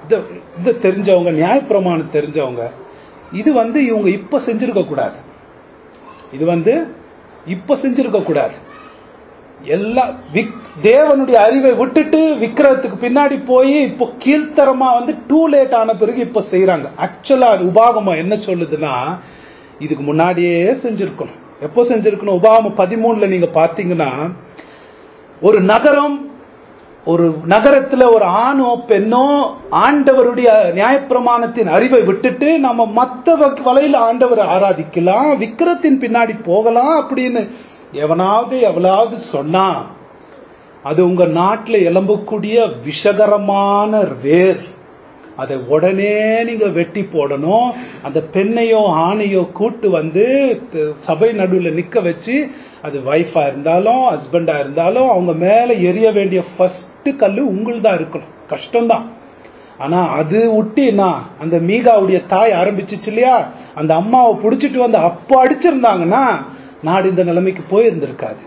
இது இது தெரிஞ்சவங்க நியாயப்பிரமாணம் தெரிஞ்சவங்க இது வந்து இவங்க இப்ப செஞ்சிருக்க கூடாது இது வந்து இப்ப செஞ்சிருக்க கூடாது எல்லா விக் தேவனுடைய அறிவை விட்டுட்டு விக்கிரகத்துக்கு பின்னாடி போய் இப்போ கீழ்த்தரமா வந்து டூ லேட் ஆன பிறகு இப்ப செய்யறாங்க ஆக்சுவலா அது உபாகமம் என்ன சொல்லுதுன்னா இதுக்கு முன்னாடியே செஞ்சிருக்கணும் எப்போ செஞ்சிருக்கணும் உபாகமம் பதிமூணுல நீங்க பாத்தீங்கன்னா ஒரு நகரம் ஒரு நகரத்துல ஒரு ஆணோ பெண்ணோ ஆண்டவருடைய நியாயப்பிரமாணத்தின் அறிவை விட்டுட்டு நம்ம மத்த வ- வலையில ஆண்டவரை ஆராதிக்கலாம் விக்கிரத்தின் பின்னாடி போகலாம் அப்படின்னு எவனாவது எவளாவது சொன்னா அது உங்க நாட்டுல எலும்பக்கூடிய விஷகரமான வேர் அதை உடனே நீங்க வெட்டி போடணும் அந்த பெண்ணையோ ஆணையோ கூட்டு வந்து த- சபை நடுவில் நிக்க வச்சு அது வைஃபா இருந்தாலும் ஹஸ்பண்டா இருந்தாலும் அவங்க மேல எரிய வேண்டிய ஃபர்ஸ்ட் கல்லு உங்களுதான் இருக்கணும் கஷ்டம்தான் ஆனா அது விட்டினா அந்த மீகாவுடைய தாய் ஆரம்பிச்சிச்சு இல்லையா அந்த அம்மாவை புடிச்சிட்டு வந்து அப்போ அடிச்சிருந்தாங்கன்னா நாடு இந்த நிலைமைக்கு போயிருந்திருக்காது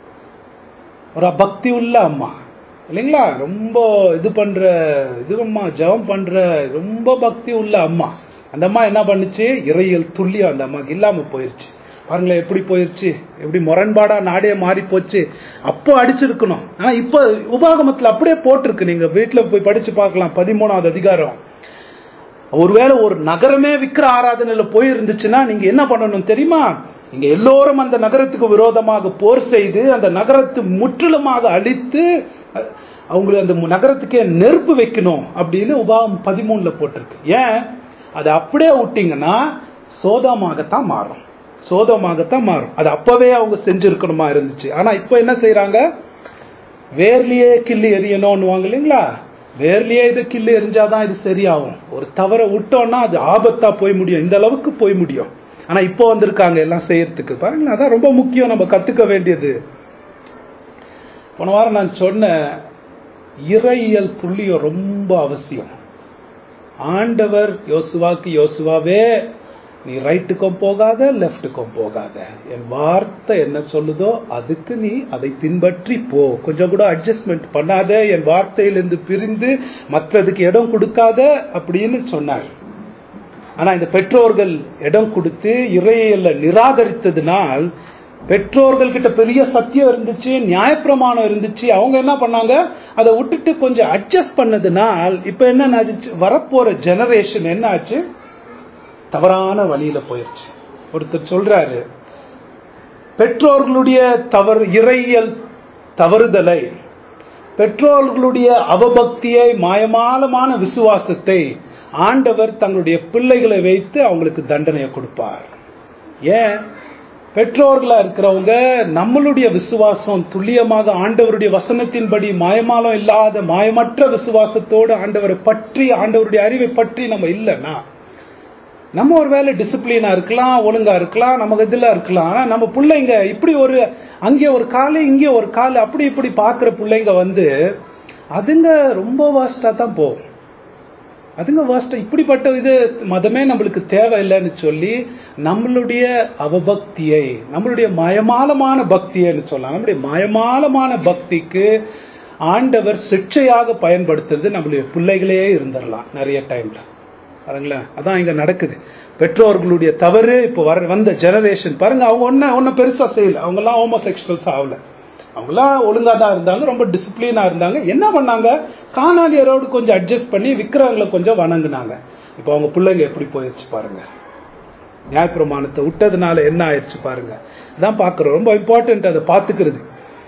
ஒரு பக்தி உள்ள அம்மா இல்லைங்களா ரொம்ப இது பண்ற இது அம்மா ஜெபம் பண்ற ரொம்ப பக்தி உள்ள அம்மா அந்த அம்மா என்ன பண்ணுச்சு இறையல் துல்லியம் அந்த அம்மாக்கு இல்லாம போயிருச்சு பாருங்களேன் எப்படி போயிருச்சு எப்படி முரண்பாடா நாடே மாறி போச்சு அப்போ அடிச்சிருக்கணும் ஆனா இப்போ உபாகமத்துல அப்படியே போட்டிருக்கு நீங்க வீட்டுல போய் படிச்சு பார்க்கலாம் பதிமூணாவது அதிகாரம் ஒருவேளை ஒரு நகரமே விக்கிர ஆராதனையில போயிருந்துச்சுன்னா நீங்க என்ன பண்ணணும் தெரியுமா நீங்க எல்லோரும் அந்த நகரத்துக்கு விரோதமாக போர் செய்து அந்த நகரத்தை முற்றிலுமாக அழித்து அஹ், அவங்களுக்கு அந்த மு- நகரத்துக்கே நெருப்பு வைக்கணும் அப்படின்னு உபாகம் பதிமூணுல போட்டிருக்கு ஏன் அதை அப்படியே விட்டீங்கன்னா சோதமாகத்தான் மாறும் சோதமாகத்தான் மாறும் அது அப்பவே அவங்க செஞ்சிருக்கணுமா இருந்துச்சு ஆனா இப்ப என்ன செய்யறாங்க வேர்லயே கிள்ளி எறியணும்னுவாங்க இல்லைங்களா வேர்லயே இது கிள்ளி எரிஞ்சாதான் இது சரியாகும் ஒரு தவற விட்டோம்னா அது ஆபத்தா போய் முடியும் இந்த அளவுக்கு போய் முடியும் ஆனா இப்போ வந்திருக்காங்க எல்லாம் செய்யறதுக்கு பாருங்களேன் அதான் ரொம்ப முக்கியம் நம்ம கத்துக்க வேண்டியது போன வாரம் நான் சொன்ன இறையியல் துல்லியம் ரொம்ப அவசியம் ஆண்டவர் யோசுவாக்கு யோசுவாவே நீ ரைட்டுக்கும் போகாத லெஃப்ட்டுக்கும் போகாத என் வார்த்தை என்ன சொல்லுதோ அதுக்கு நீ அதை பின்பற்றி போ கொஞ்சம் கூட அட்ஜஸ்ட்மெண்ட் பண்ணாத என் வார்த்தையிலிருந்து பிரிந்து மற்றதுக்கு இடம் கொடுக்காத அப்படின்னு சொன்னார் ஆனா இந்த பெற்றோர்கள் இடம் கொடுத்து இறையியல்ல நிராகரித்ததினால் பெற்றோர்கள் கிட்ட பெரிய சத்தியம் இருந்துச்சு நியாயப்பிரமாணம் இருந்துச்சு அவங்க என்ன பண்ணாங்க அதை விட்டுட்டு கொஞ்சம் அட்ஜஸ்ட் பண்ணதுனால் இப்ப என்ன ஆச்சு வரப்போற ஜெனரேஷன் என்ன ஆச்சு தவறான வழியில போயிருச்சு ஒருத்தர் சொல்றாரு பெற்றோர்களுடைய தவறு இறையியல் தவறுதலை பெற்றோர்களுடைய அவபக்தியை மாயமாலமான விசுவாசத்தை ஆண்டவர் தங்களுடைய பிள்ளைகளை வைத்து அவங்களுக்கு தண்டனையை கொடுப்பார் ஏன் பெற்றோர்களா இருக்கிறவங்க நம்மளுடைய விசுவாசம் துல்லியமாக ஆண்டவருடைய வசனத்தின்படி மாயமாலம் இல்லாத மாயமற்ற விசுவாசத்தோடு ஆண்டவரை பற்றி ஆண்டவருடைய அறிவை பற்றி நம்ம இல்லைன்னா நம்ம ஒரு வேலை டிசிப்ளினா இருக்கலாம் ஒழுங்கா இருக்கலாம் நமக்கு இதுல இருக்கலாம் ஆனா நம்ம பிள்ளைங்க இப்படி ஒரு அங்கே ஒரு காலு இங்கே ஒரு காலு அப்படி இப்படி பாக்குற பிள்ளைங்க வந்து அதுங்க ரொம்ப வாஸ்டா தான் போகும் அதுங்க வாஸ்டா இப்படிப்பட்ட இது மதமே நம்மளுக்கு தேவையில்லைன்னு சொல்லி நம்மளுடைய அவபக்தியை நம்மளுடைய மயமாலமான பக்தியைன்னு சொல்லலாம் நம்மளுடைய மயமாலமான பக்திக்கு ஆண்டவர் சிக்ஷையாக பயன்படுத்துறது நம்மளுடைய பிள்ளைகளே இருந்துடலாம் நிறைய டைம்ல பாருங்களேன் அதான் இங்க நடக்குது பெற்றோர்களுடைய தவறு இப்போ வர வந்த ஜெனரேஷன் பாருங்க அவங்க ஒன்ன ஒன்னும் பெருசா செய்யல அவங்க எல்லாம் ஹோமோசெக்சுவல்ஸ் ஆகல அவங்களாம் ஒழுங்கா தான் இருந்தாங்க ரொம்ப டிசிப்ளினா இருந்தாங்க என்ன பண்ணாங்க காணாலியரோடு கொஞ்சம் அட்ஜஸ்ட் பண்ணி விக்கிரகங்களை கொஞ்சம் வணங்குனாங்க இப்போ அவங்க பிள்ளைங்க எப்படி போயிடுச்சு பாருங்க நியாயப்பிரமாணத்தை விட்டதுனால என்ன ஆயிடுச்சு பாருங்க இதான் பாக்குறோம் ரொம்ப இம்பார்ட்டன்ட் அதை பாத்துக்கிறது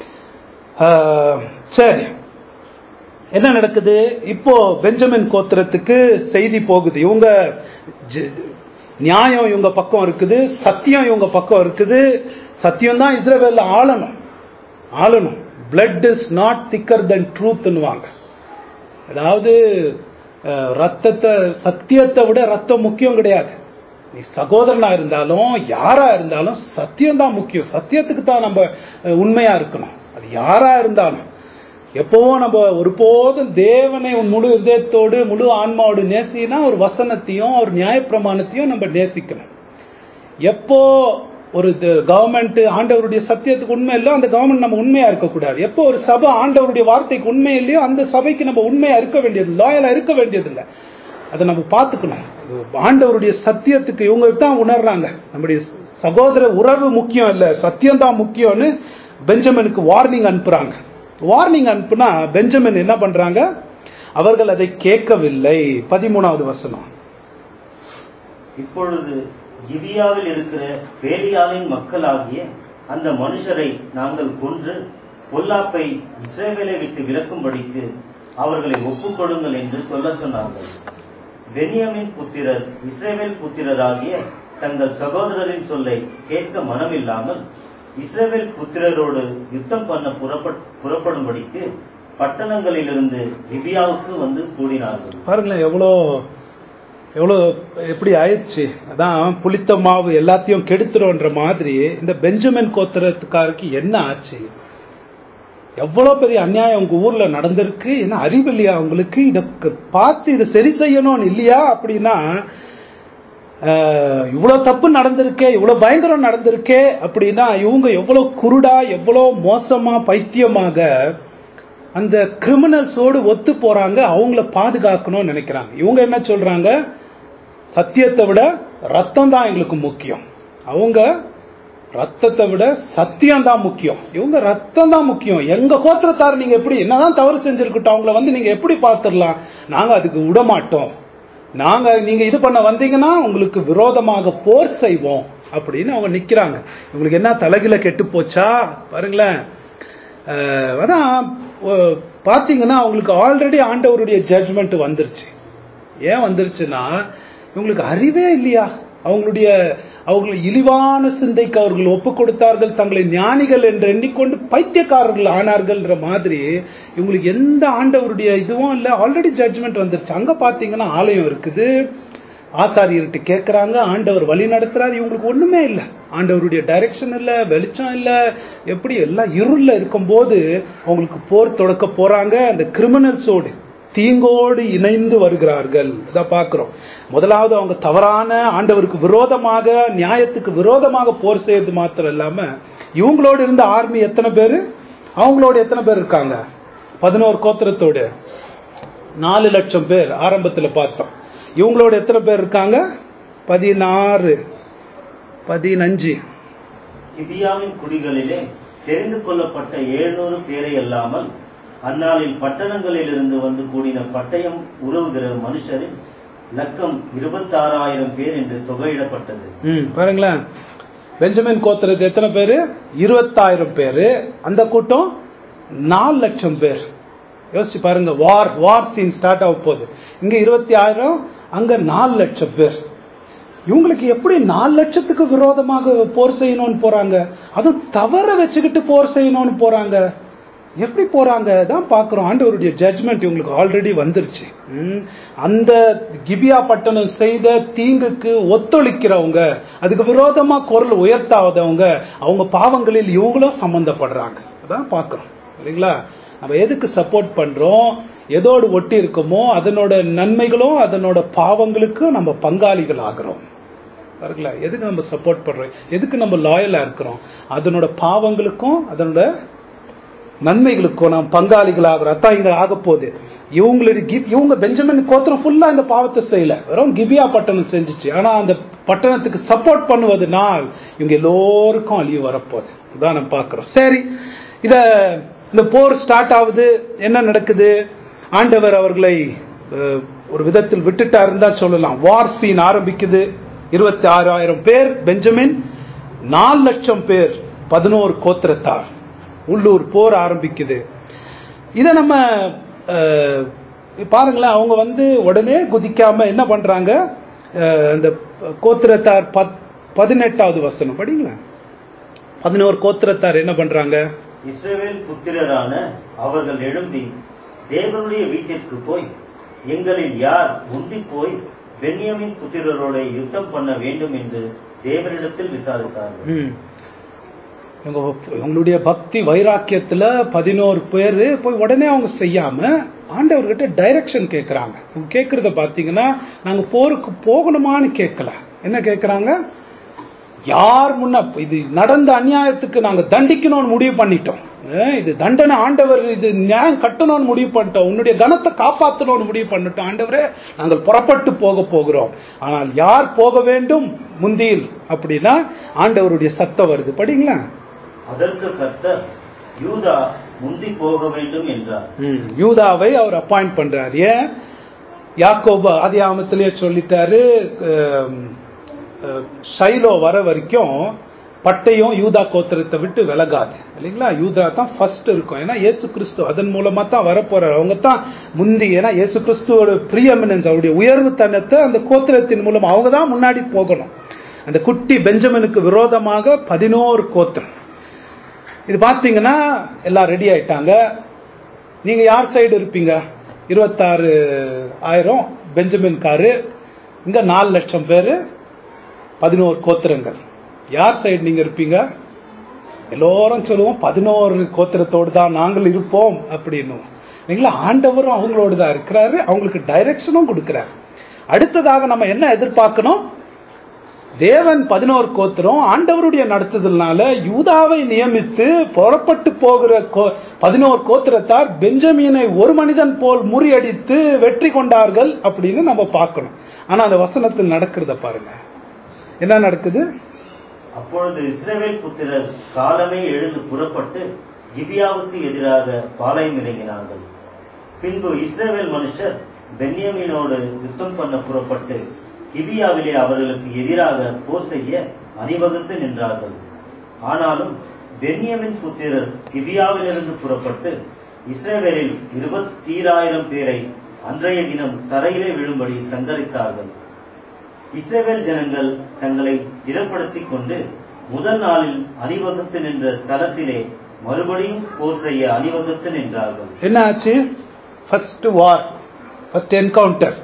ஆஹ், சரி என்ன நடக்குது இப்போ பெஞ்சமின் கோத்திரத்துக்கு செய்தி போகுது இவங்க ஜ- நியாயம் இவங்க பக்கம் இருக்குது சத்தியம் இவங்க பக்கம் இருக்குது சத்தியம் தான் இஸ்ரேவேல்ல ஆளணும் ஆளணும் blood is not thicker than ட்ரூத்னுவாங்க அதாவது அஹ், ரத்தத்தை சத்தியத்தை விட ரத்தம் முக்கியம் கிடையாது நீ சகோதரனா இருந்தாலும் யாரா இருந்தாலும் சத்தியம் தான் முக்கியம் சத்தியத்துக்கு தான் நம்ம அஹ், உண்மையா இருக்கணும் அது யாரா இருந்தாலும் எப்பவும் நம்ம ஒருபோதும் தேவனை உன் முழு இதயத்தோடு முழு ஆன்மாவோடு நேசினா ஒரு வசனத்தையும் ஒரு நியாயப்பிரமாணத்தையும் நம்ம நேசிக்கணும் எப்போ ஒரு கவர்மெண்ட் ஆண்டவருடைய சத்தியத்துக்கு உண்மை இல்லையோ அந்த கவர்மெண்ட் நம்ம உண்மையா இருக்கக்கூடாது எப்போ ஒரு சபை ஆண்டவருடைய வார்த்தைக்கு உண்மை இல்லையோ அந்த சபைக்கு நம்ம உண்மையா இருக்க வேண்டியது லாயலா இருக்க வேண்டியது இல்லை அதை நம்ம பார்த்துக்கணும் ஆண்டவருடைய சத்தியத்துக்கு இவங்க தான் உணர்றாங்க நம்முடைய சகோதர உறவு முக்கியம் இல்ல சத்தியம் தான் முக்கியம்னு பெஞ்சமினுக்கு வார்னிங் அனுப்புறாங்க வார்னிங் அனுப்புனா பெஞ்சமின் என்ன பண்றாங்க அவர்கள் அதை கேட்கவில்லை பதிமூணாவது வசனம் இப்பொழுது கிபியாவில் இருக்கிற பேலியாவின் மக்களாகிய அந்த மனுஷரை நாங்கள் கொன்று பொல்லாப்பை இஸ்ரவேலை விட்டு விலக்கும்படிக்கு அவர்களை ஒப்புக்கொடுங்கள் என்று சொல்ல சொன்னார்கள் பென்யாமின் புத்திரர் இஸ்ரேவேல் புத்திரராகிய தங்கள் சகோதரரின் சொல்லை கேட்க மனமில்லாமல் இஸ்ரேவேல் புத்திரரோடு யுத்தம் பண்ண புறப்பட்- புறப்படும்படிக்கு பட்டணங்களிலிருந்து கிபியாவுக்கு வந்து கூடினார்கள் பாருங்களேன் எவ்வளோ எவ்வளோ எப்படி ஆயிடுச்சு அதான் புளித்த மாவு எல்லாத்தையும் கெடுத்துருன்ற மாதிரி இந்த பெஞ்சமின் கோத்திரத்துக்காருக்கு என்ன ஆச்சு எவ்வளோ பெரிய அநியாயம் உங்க ஊர்ல நடந்திருக்கு என்ன அறிவு இல்லையா உங்களுக்கு இதை பார்த்து இதை சரி செய்யணும்னு இல்லையா அப்படின்னா ஆஹ், இவ்வளவு தப்பு நடந்திருக்கே இவ்வளவு பயங்கரம் நடந்திருக்கே அப்படின்னா இவங்க எவ்வளவு குருடா எவ்வளவு மோசமா பைத்தியமாக அந்த கிரிமினல்ஸோடு ஒத்து போறாங்க அவங்கள பாதுகாக்கணும்னு நினைக்கிறாங்க இவங்க என்ன சொல்றாங்க சத்தியத்தை விட ரத்தம் தான் எங்களுக்கு முக்கியம் அவங்க ரத்தத்தை விட சத்தியம் தான் முக்கியம் இவங்க ரத்தம் தான் முக்கியம் எங்க கோத்திரத்தார் நீங்க எப்படி என்னதான் தவறு செஞ்சிருக்கட்டும் அவங்கள வந்து நீங்க எப்படி பார்த்துடலாம் நாங்க அதுக்கு விட மாட்டோம் நாங்க நீங்க இது பண்ண வந்தீங்கன்னா உங்களுக்கு விரோதமாக போர் செய்வோம் அப்படின்னு அவங்க நிக்கிறாங்க இவங்களுக்கு என்ன தலைகில கெட்டு போச்சா பாருங்களேன் அஹ், அதான் அஹ், பாத்தீங்கன்னா அவங்களுக்கு ஆல்ரெடி ஆண்டவருடைய ஜட்ஜ்மெண்ட் வந்துருச்சு ஏன் வந்துருச்சுன்னா இவங்களுக்கு அறிவே இல்லையா அவங்களுடைய அவங்களை இழிவான சிந்தைக்கு அவர்கள் ஒப்பு கொடுத்தார்கள் தங்களை ஞானிகள் என்று எண்ணிக்கொண்டு பைத்தியக்காரர்கள் ஆனார்கள்ன்ற மாதிரி இவங்களுக்கு எந்த ஆண்டவருடைய இதுவும் இல்லை ஆல்ரெடி ஜட்ஜ்மெண்ட் வந்துருச்சு அங்க பாத்தீங்கன்னா ஆலயம் இருக்குது ஆசாரியர்கிட்ட கேட்கறாங்க ஆண்டவர் வழி நடத்துறாரு இவங்களுக்கு ஒண்ணுமே இல்லை ஆண்டவருடைய டைரக்ஷன் இல்ல வெளிச்சம் இல்ல எப்படி எல்லாம் இருள்ல இருக்கும்போது அவங்களுக்கு போர் தொடக்க போறாங்க அந்த கிரிமினல்ஸோடு தீங்கோடு இணைந்து வருகிறார்கள் இதை பார்க்கிறோம் முதலாவது அவங்க தவறான ஆண்டவருக்கு விரோதமாக நியாயத்துக்கு விரோதமாக போர் செய்யறது மாத்திரம் இல்லாம இவங்களோடு இருந்த ஆர்மி எத்தனை பேரு அவங்களோட எத்தனை பேர் இருக்காங்க பதினோரு கோத்திரத்தோடு நாலு லட்சம் பேர் ஆரம்பத்துல பார்த்தோம் இவங்களோட எத்தனை பேர் இருக்காங்க பதினாறு பதினஞ்சு கிபியாவின் குடிகளிலே தெரிந்து கொள்ளப்பட்ட எழுநூறு பேரை அல்லாமல் அந்நாளில் பட்டணங்களிலிருந்து வந்து கூடின பட்டயம் உறவுகிற மனுஷரின் லக்கம் இருபத்தாறாயிரம் பேர் என்று தொகையிடப்பட்டது ம் பாருங்களேன் பெஞ்சமின் கோத்திரத்து எத்தனை பேரு இருபத்தாயிரம் பேரு அந்த கூட்டம் நாலு லட்சம் பேர் யோசிச்சு பாருங்க வார் வார் சீன் ஸ்டார்ட் ஆக போகுது இங்க இருபத்தி ஆயிரம் அங்க நாலு லட்சம் பேர் இவங்களுக்கு எப்படி நாலு லட்சத்துக்கு விரோதமாக போர் செய்யணும்னு போறாங்க அதுவும் தவற வச்சுக்கிட்டு போர் செய்யணும்னு போறாங்க எப்படி போறாங்க தான் பாக்குறோம் ஆண்டவருடைய ஜட்ஜ்மெண்ட் இவங்களுக்கு ஆல்ரெடி வந்துருச்சு ம். அந்த கிபியா பட்டணம் செய்த தீங்குக்கு ஒத்துழைக்கிறவங்க அதுக்கு விரோதமா குரல் உயர்த்தாதவங்க அவங்க பாவங்களில் இவங்களும் சம்பந்தப்படுறாங்க அதான் பாக்குறோம் இல்லைங்களா நம்ம எதுக்கு சப்போர்ட் பண்றோம் எதோடு ஒட்டி இருக்கோமோ அதனோட நன்மைகளும் அதனோட பாவங்களுக்கும் நம்ம பங்காளிகள் ஆகிறோம் பாருங்களா எதுக்கு நம்ம சப்போர்ட் பண்றோம் எதுக்கு நம்ம லாயலா இருக்கிறோம் அதனோட பாவங்களுக்கும் அதனோட நன்மைகளுக்கும் நாம் பங்காளிகள் ஆகிறோம் அதான் இங்க ஆக போகுது இவங்களுடைய கி- இவங்க பெஞ்சமின் கோத்திரம் ஃபுல்லா இந்த பாவத்தை செய்யல வெறும் கிபியா பட்டணம் செஞ்சுச்சு ஆனா அந்த பட்டணத்துக்கு சப்போர்ட் பண்ணுவதனால் இவங்க எல்லோருக்கும் அழிவு வரப்போகுது இதான் நம்ம பார்க்கிறோம் சரி இத இந்த போர் ஸ்டார்ட் ஆகுது என்ன நடக்குது ஆண்டவர் அவர்களை அஹ், ஒரு விதத்தில் விட்டுட்டாருன்னு தான் சொல்லலாம் வார் சீன் ஆரம்பிக்குது இருபத்தி ஆறாயிரம் பேர் பெஞ்சமின் நாலு லட்சம் பேர் பதினோரு கோத்திரத்தார் உள்ளூர் போர் ஆரம்பிக்குது இதை நம்ம அஹ், பாருங்களேன் அவங்க வந்து உடனே குதிக்காம என்ன பண்றாங்க அஹ், அந்த கோத்திரத்தார் பத்- பதினெட்டாவது வசனம் படிங்களா பதினோரு கோத்திரத்தார் என்ன பண்றாங்க இஸ்ரவேல் புத்திரரான அவர்கள் எழும்பி தேவனுடைய வீட்டிற்கு போய் எங்களில் யார் முந்தி போய் பென்யாமின் புத்திரரோட யுத்தம் பண்ண வேண்டும் என்று தேவனிடத்தில் விசாரித்தார்கள் ம். இவங்க இவங்களுடைய பக்தி வைராக்கியத்துல பதினோரு பேர் போய் உடனே அவங்க செய்யாம ஆண்டவர்கிட்ட டைரக்ஷன் கேட்கறாங்க இவங்க கேட்கறத பாத்தீங்கன்னா நாங்க போருக்கு போகணுமான்னு கேட்கல என்ன கேட்கறாங்க யார் முன்ன இது நடந்த அநியாயத்துக்கு நாங்க தண்டிக்கணும்னு முடிவு பண்ணிட்டோம் அஹ் இது தண்டனை ஆண்டவர் இது நியாயம் கட்டணும்னு முடிவு பண்ணிட்டோம் உன்னுடைய கனத்தை காப்பாற்றணும்னு முடிவு பண்ணிட்டோம் ஆண்டவரே நாங்கள் புறப்பட்டு போக போகிறோம் ஆனால் யார் போக வேண்டும் முந்தியில் அப்படின்னா ஆண்டவருடைய சத்தம் வருது படிங்களா அதற்கு கர்த்தர் யூதா முந்தி போக வேண்டும் என்றார் ம், யூதாவை அவர் அப்பாயிண்ட் பண்றார் ஏன் யாக்கோபு ஆதி ஆமத்திலேயே சொல்லிட்டாரு அஹ், அஹ், ஷைலோ வர வரைக்கும் பட்டயம் யூதா கோத்திரத்தை விட்டு விலகாது இல்லைங்களா யூதா தான் ஃபர்ஸ்ட் இருக்கும் ஏன்னா இயேசு கிறிஸ்து அதன் மூலமா தான் வரப்போறாரு அவங்க தான் முந்தி ஏன்னா இயேசு கிறிஸ்துவோட பிரியமினன்ஸ் அவருடைய உயர்வு தனத்தை அந்த கோத்திரத்தின் மூலம் அவங்க தான் முன்னாடி போகணும் அந்த குட்டி பெஞ்சமினுக்கு விரோதமாக பதினோரு கோத்திரம் இது பார்த்தீங்கன்னா எல்லாம் ரெடி ஆயிட்டாங்க நீங்க யார் சைடு இருப்பீங்க இருபத்தாறு ஆயிரம் பெஞ்சமின் காரு இங்க நாலு லட்சம் பேரு பதினோரு கோத்திரங்கள் யார் சைடு நீங்க இருப்பீங்க எல்லோரும் சொல்லுவோம் பதினோரு கோத்திரத்தோடு தான் நாங்கள் இருப்போம் அப்படின்னு இல்லைங்களா ஆண்டவரும் அவங்களோடு தான் இருக்கிறாரு அவங்களுக்கு டைரக்ஷனும் கொடுக்கிறாரு அடுத்ததாக நம்ம என்ன எதிர்பார்க்கணும் தேவன் பதினோரு கோத்திரம் ஆண்டவருடைய நடத்துதல்னால யூதாவை நியமித்து புறப்பட்டு போகிற கோ- பதினோரு கோத்திரத்தார் பெஞ்சமீனை ஒரு மனிதன் போல் முறியடித்து வெற்றி கொண்டார்கள் அப்படின்னு நம்ம பார்க்கணும் ஆனா அந்த வசனத்தில் நடக்கிறத பாருங்க என்ன நடக்குது அப்பொழுது இஸ்ரவேல் புத்திரர் காலமே எழுந்து புறப்பட்டு கிபியாவுக்கு எதிராக பாளையம் இறங்கினார்கள் பின்பு இஸ்ரவேல் மனுஷர் பென்யமீனோடு யுத்தம் பண்ண புறப்பட்டு கிபியாவிலே அவர்களுக்கு எதிராக போர் செய்ய அணிவகுத்து நின்றார்கள் ஆனாலும் பென்யமின் புத்திரர் கிபியாவிலிருந்து புறப்பட்டு இஸ்ரவேலில் இருபத்தீராயிரம் பேரை அன்றைய தினம் தரையிலே விழும்படி சங்கரித்தார்கள் இஸ்ரவேல் ஜனங்கள் தங்களை திடப்படுத்திக் கொண்டு முதல் நாளில் அணிவகுத்து நின்ற ஸ்தலத்திலே மறுபடியும் போர் செய்ய அணிவகுத்து நின்றார்கள் என்ன ஆச்சு ஃபர்ஸ்ட் வார் ஃபர்ஸ்ட் என்கவுண்டர்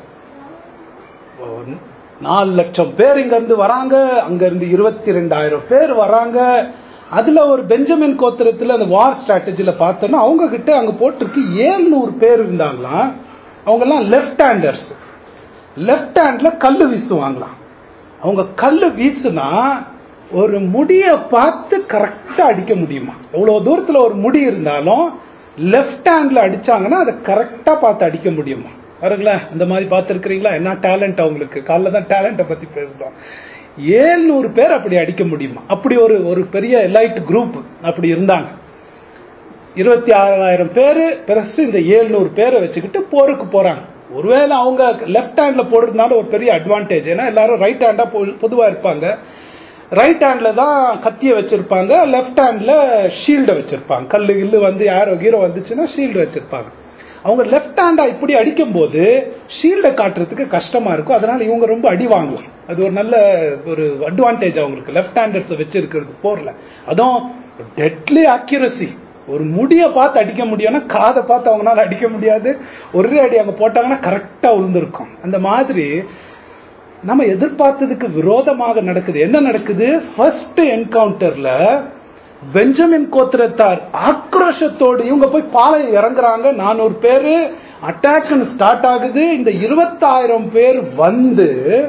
நாலு லட்சம் பேர் இங்க இருந்து வராங்க அங்க இருந்து இருபத்தி ரெண்டாயிரம் பேர் வராங்க அதுல ஒரு பெஞ்சமின் கோத்திரத்துல அந்த வார் ஸ்ட்ராட்டஜில பார்த்தோன்னா அவங்க கிட்ட அங்க போட்டிருக்கு ஏழ்நூறு பேர் இருந்தாங்களாம் அவங்க எல்லாம் லெஃப்ட் ஹேண்டர்ஸ் லெஃப்ட் ஹேண்ட்ல கல்லு வீசுவாங்களாம் அவங்க கல்லு வீசுனா ஒரு முடிய பார்த்து கரெக்டா அடிக்க முடியுமா அவ்வளவு தூரத்துல ஒரு முடி இருந்தாலும் லெஃப்ட் ஹேண்ட்ல அடிச்சாங்கன்னா அதை கரெக்டா பார்த்து அடிக்க முடியுமா பாருங்களேன் இந்த மாதிரி பார்த்துருக்கிறீங்களா என்ன டேலண்ட் அவங்களுக்கு காலைல தான் டேலண்ட்டை பத்தி பேசுறோம் ஏழ்நூறு பேர் அப்படி அடிக்க முடியுமா அப்படி ஒரு ஒரு பெரிய எலைட் குரூப் அப்படி இருந்தாங்க இருபத்தி ஆறாயிரம் பேர் பிறகு இந்த ஏழ்நூறு பேரை வச்சுக்கிட்டு போருக்கு போறாங்க ஒருவேளை அவங்க லெஃப்ட் ஹேண்ட்ல போடுறதுனால ஒரு பெரிய அட்வான்டேஜ் ஏன்னா எல்லாரும் ரைட் ஹேண்டா பொதுவா இருப்பாங்க ரைட் ஹேண்ட்ல தான் கத்திய வச்சிருப்பாங்க லெஃப்ட் ஹேண்ட்ல ஷீல்டை வச்சிருப்பாங்க கல்லு கில்லு வந்து யாரோ ஹீரோ வந்துச்சுன்னா ஷீல்டு வச்சிருப்பாங்க அவங்க லெஃப்ட் ஹேண்டா இப்படி அடிக்கும் போது ஷீல்டை காட்டுறதுக்கு கஷ்டமா இருக்கும் அதனால இவங்க ரொம்ப அடி வாங்கலாம் அது ஒரு நல்ல ஒரு அட்வான்டேஜ் அவங்களுக்கு லெஃப்ட் ஹேண்டர்ஸ் வச்சிருக்கிறது போர்ல அதுவும் டெட்லி அக்யூரசி ஒரு முடிய பார்த்து அடிக்க முடியும்னா காதை பார்த்து அவங்களால அடிக்க முடியாது ஒரே அடி அங்க போட்டாங்கன்னா கரெக்டா விழுந்திருக்கும் அந்த மாதிரி நம்ம எதிர்பார்த்ததுக்கு விரோதமாக நடக்குது என்ன நடக்குது ஃபர்ஸ்ட் என்கவுண்டர்ல பெஞ்சமின் கோத்திரத்தார் ஆக்ரோஷத்தோடு இவங்க போய் பாளையம் இறங்குறாங்க நானூறு பேரு அட்டாக்னு ஸ்டார்ட் ஆகுது இந்த இருபத்தாயிரம் பேர் வந்து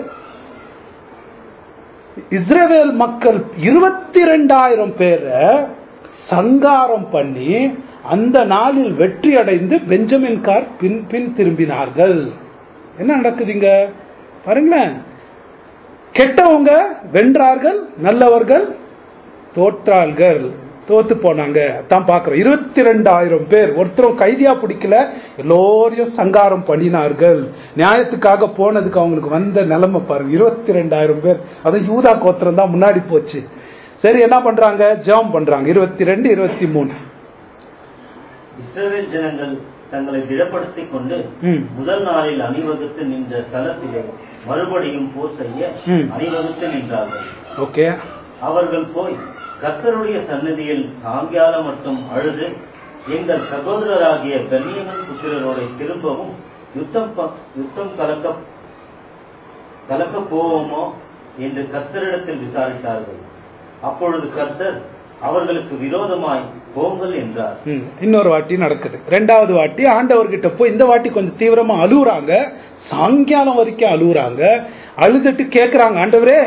இஸ்ரவேல் மக்கள் இருபத்தி ரெண்டாயிரம் பேரை சங்காரம் பண்ணி அந்த நாளில் வெற்றி அடைந்து பெஞ்சமின் கார் பின் பின் திரும்பினார்கள் என்ன நடக்குதுங்க பாருங்களேன் கெட்டவங்க வென்றார்கள் நல்லவர்கள் தோற்றார்கள் தோத்து போனாங்க தான் பாக்குறோம் இருபத்தி ரெண்டாயிரம் பேர் ஒருத்தரும் கைதியா பிடிக்கல எல்லோரையும் சங்காரம் பண்ணினார்கள் நியாயத்துக்காக போனதுக்கு அவங்களுக்கு வந்த நிலைமை பாருங்க இருபத்தி ரெண்டாயிரம் பேர் அதுவும் யூதா கோத்திரம் தான் முன்னாடி போச்சு சரி என்ன பண்றாங்க ஜெபம் பண்றாங்க இருபத்தி ரெண்டு இருபத்தி மூணு இஸ்ரவேல் ஜனங்கள் தங்களை திடப்படுத்திக் கொண்டு ம். முதல் நாளில் அணிவகுத்து நின்ற ஸ்தலத்திலே மறுபடியும் போர் செய்ய ம். அணிவகுத்து நின்றார்கள் ஓகே அவர்கள் போய் கர்த்தருடைய சந்நிதியில் சாயங்காலம் மட்டும் அழுது எங்கள் சகோதரராகிய பென்னியமன் புத்திரரோட திரும்பவும் யுத்தம் ப- யுத்தம் கலக்க கலக்க போவோமோ என்று கர்த்தரிடத்தில் விசாரித்தார்கள் அப்பொழுது கர்த்தர் அவர்களுக்கு விரோதமாய் போங்கள் என்றார் ம், இன்னொரு வாட்டி நடக்குது ரெண்டாவது வாட்டி ஆண்டவர்கிட்ட போய் இந்த வாட்டி கொஞ்சம் தீவிரமா அழுகுறாங்க சாயங்காலம் வரைக்கும் அழுகுறாங்க அழுதுட்டு கேக்குறாங்க ஆண்டவரே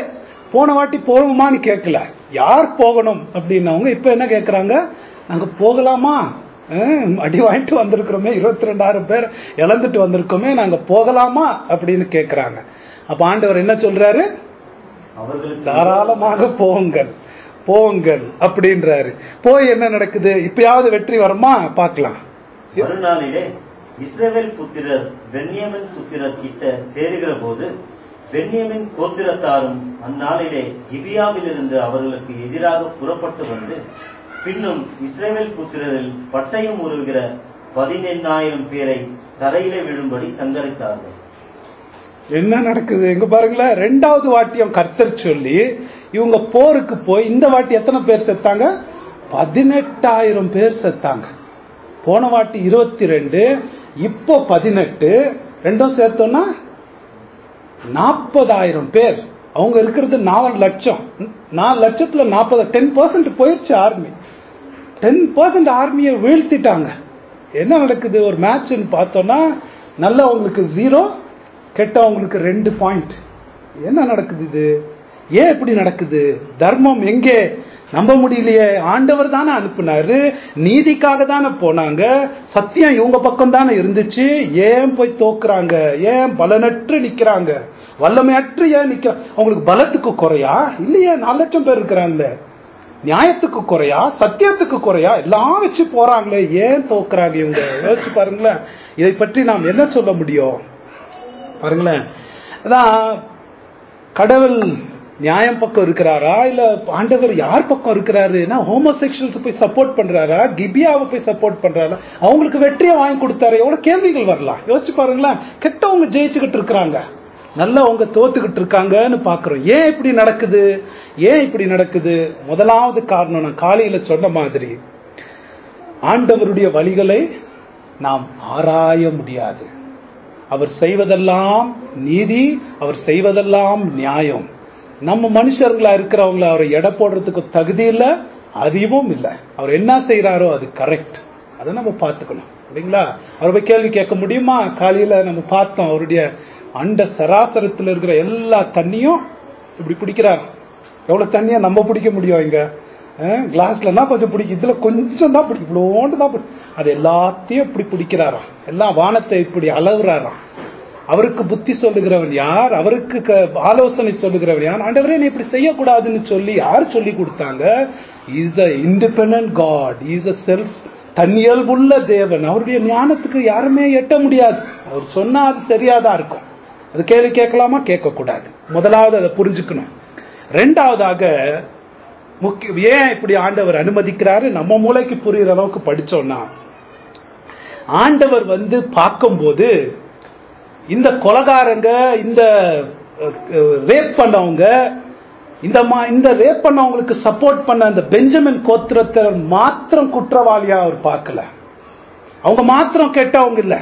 போன வாட்டி போகணுமான்னு கேட்கல யார் போகணும் அப்படின்னவங்க இப்ப என்ன கேட்கறாங்க நாங்க போகலாமா ஹம், அடி வாங்கிட்டு வந்திருக்கிறோமே இருபத்தி ரெண்டாயிரம் பேர் இழந்துட்டு வந்திருக்கோமே நாங்க போகலாமா அப்படின்னு கேட்கறாங்க அப்ப ஆண்டவர் என்ன சொல்றாரு அவர்களுக்கு தாராளமாக போங்கள் போங்கள் அப்படின்றாரு போய் என்ன நடக்குது இப்பயாவது வெற்றி வருமா பார்க்கலாம் மறுநாளிலே இஸ்ரவேல் புத்திரர் பென்யமின் புத்திரர் கிட்ட சேருகிற போது பென்யமின் கோத்திரத்தாரும் அந்நாளிலே கிபியாவிலிருந்து அவர்களுக்கு எதிராக புறப்பட்டு வந்து பின்னும் இஸ்ரவேல் புத்திரரில் பட்டயம் உருவுகிற பதினெண்ணாயிரம் பேரை தரையிலே விழும்படி சங்கரித்தார்கள் என்ன நடக்குது எங்க பாருங்களேன் ரெண்டாவது வாட்டியம் கர்த்தர் சொல்லி இவங்க போருக்கு போய் இந்த வாட்டி எத்தனை பேர் செத்தாங்க பதினெட்டாயிரம் பேர் செத்தாங்க போன வாட்டி இருபத்தி ரெண்டு இப்போ பதினெட்டு ரெண்டும் சேர்த்தோம்னா நாற்பதாயிரம் பேர் அவங்க இருக்கிறது நாலு லட்சம் நாலு லட்சத்துல நாற்பது டென் பர்சன்ட் போயிடுச்சு ஆர்மி டென் பர்சன்ட் ஆர்மியை வீழ்த்திட்டாங்க என்ன நடக்குது ஒரு மேட்ச்னு பார்த்தோம்னா நல்லவங்களுக்கு ஜீரோ கெட்டவங்களுக்கு ரெண்டு பாயிண்ட் என்ன நடக்குது இது ஏன் இப்படி நடக்குது தர்மம் எங்கே நம்ப முடியலையே ஆண்டவர் தானே அனுப்புனாரு நீதிக்காக தானே போனாங்க சத்தியம் இவங்க பக்கம் தானே இருந்துச்சு ஏன் போய் தோக்குறாங்க ஏன் பலனற்று நிக்கிறாங்க வல்லமையற்று ஏன் நிக்கிறாங்க அவங்களுக்கு பலத்துக்கு குறையா இல்லையே நாலு லட்சம் பேர் இருக்கிறாங்களே நியாயத்துக்கு குறையா சத்தியத்துக்கு குறையா எல்லாம் வச்சு போறாங்களே ஏன் தோக்குறாங்க இவங்க யோசிச்சு பாருங்களேன் இதை பற்றி நாம் என்ன சொல்ல முடியும் பாருங்களேன் அதான் கடவுள் நியாயம் பக்கம் இருக்கிறாரா இல்ல ஆண்டவர் யார் பக்கம் இருக்கிறாருன்னா ஹோமோசெக்சுவல்ஸ் போய் சப்போர்ட் பண்றாரா கிபியாவை போய் சப்போர்ட் பண்றாரா அவங்களுக்கு வெற்றியை வாங்கி கொடுத்தாரு எவ்வளவு கேள்விகள் வரலாம் யோசிச்சு பாருங்களேன் கெட்டவங்க ஜெயிச்சுக்கிட்டு இருக்கிறாங்க நல்லவங்க தோத்துக்கிட்டு இருக்காங்கன்னு பாக்குறோம் ஏன் இப்படி நடக்குது ஏன் இப்படி நடக்குது முதலாவது காரணம் நான் காலையில சொன்ன மாதிரி ஆண்டவருடைய வழிகளை நாம் ஆராய முடியாது அவர் செய்வதெல்லாம் நீதி அவர் செய்வதெல்லாம் நியாயம் நம்ம மனுஷர்களா இருக்கிறவங்கள அவரை எடை போடுறதுக்கு தகுதி இல்ல அறிவும் இல்லை அவர் என்ன செய்யறாரோ அது கரெக்ட் அதை நம்ம பார்த்துக்கணும் இல்லைங்களா அவரை போய் கேள்வி கேட்க முடியுமா காலையில நம்ம பார்த்தோம் அவருடைய அண்ட சராசரத்துல இருக்கிற எல்லா தண்ணியும் இப்படி பிடிக்கிறார் எவ்வளவு தண்ணியா நம்ம பிடிக்க முடியும் இங்க கிளாஸ்லனா கொஞ்சம் பிடிக்கும் இதுல கொஞ்சம் தான் பிடிக்கும் இவ்வளோண்டு தான் பிடிக்கும் அது எல்லாத்தையும் இப்படி பிடிக்கிறாராம் எல்லாம் வானத்தை இப்படி அளவுறாராம் அவருக்கு புத்தி சொல்லுகிறவன் யார் அவருக்கு க- ஆலோசனை சொல்லுகிறவன் யார் ஆண்டவரே நீ இப்படி செய்யக்கூடாதுன்னு சொல்லி யார் சொல்லி கொடுத்தாங்க is the independent God is a self தன்னியல்புள்ள தேவன் அவருடைய ஞானத்துக்கு யாருமே எட்ட முடியாது அவர் சொன்னா அது சரியாதான் இருக்கும் அது கேள்வி கேட்கலாமா கேட்கக்கூடாது முதலாவது அதை புரிஞ்சுக்கணும் ரெண்டாவதாக முக்கிய ஏன் இப்படி ஆண்டவர் அனுமதிக்கிறாரு நம்ம மூளைக்கு புரியுற அளவுக்கு படிச்சோம்னா ஆண்டவர் வந்து பார்க்கும்போது இந்த கொலகாரங்க இந்த ரேப் பண்ணவங்க இந்த மா இந்த ரேப் பண்ணவங்களுக்கு சப்போர்ட் பண்ண அந்த பெஞ்சமின் கோத்திரத்தை மாத்திரம் குற்றவாளியா அவர் பார்க்கல அவங்க மாத்திரம் கெட்டவங்க இல்ல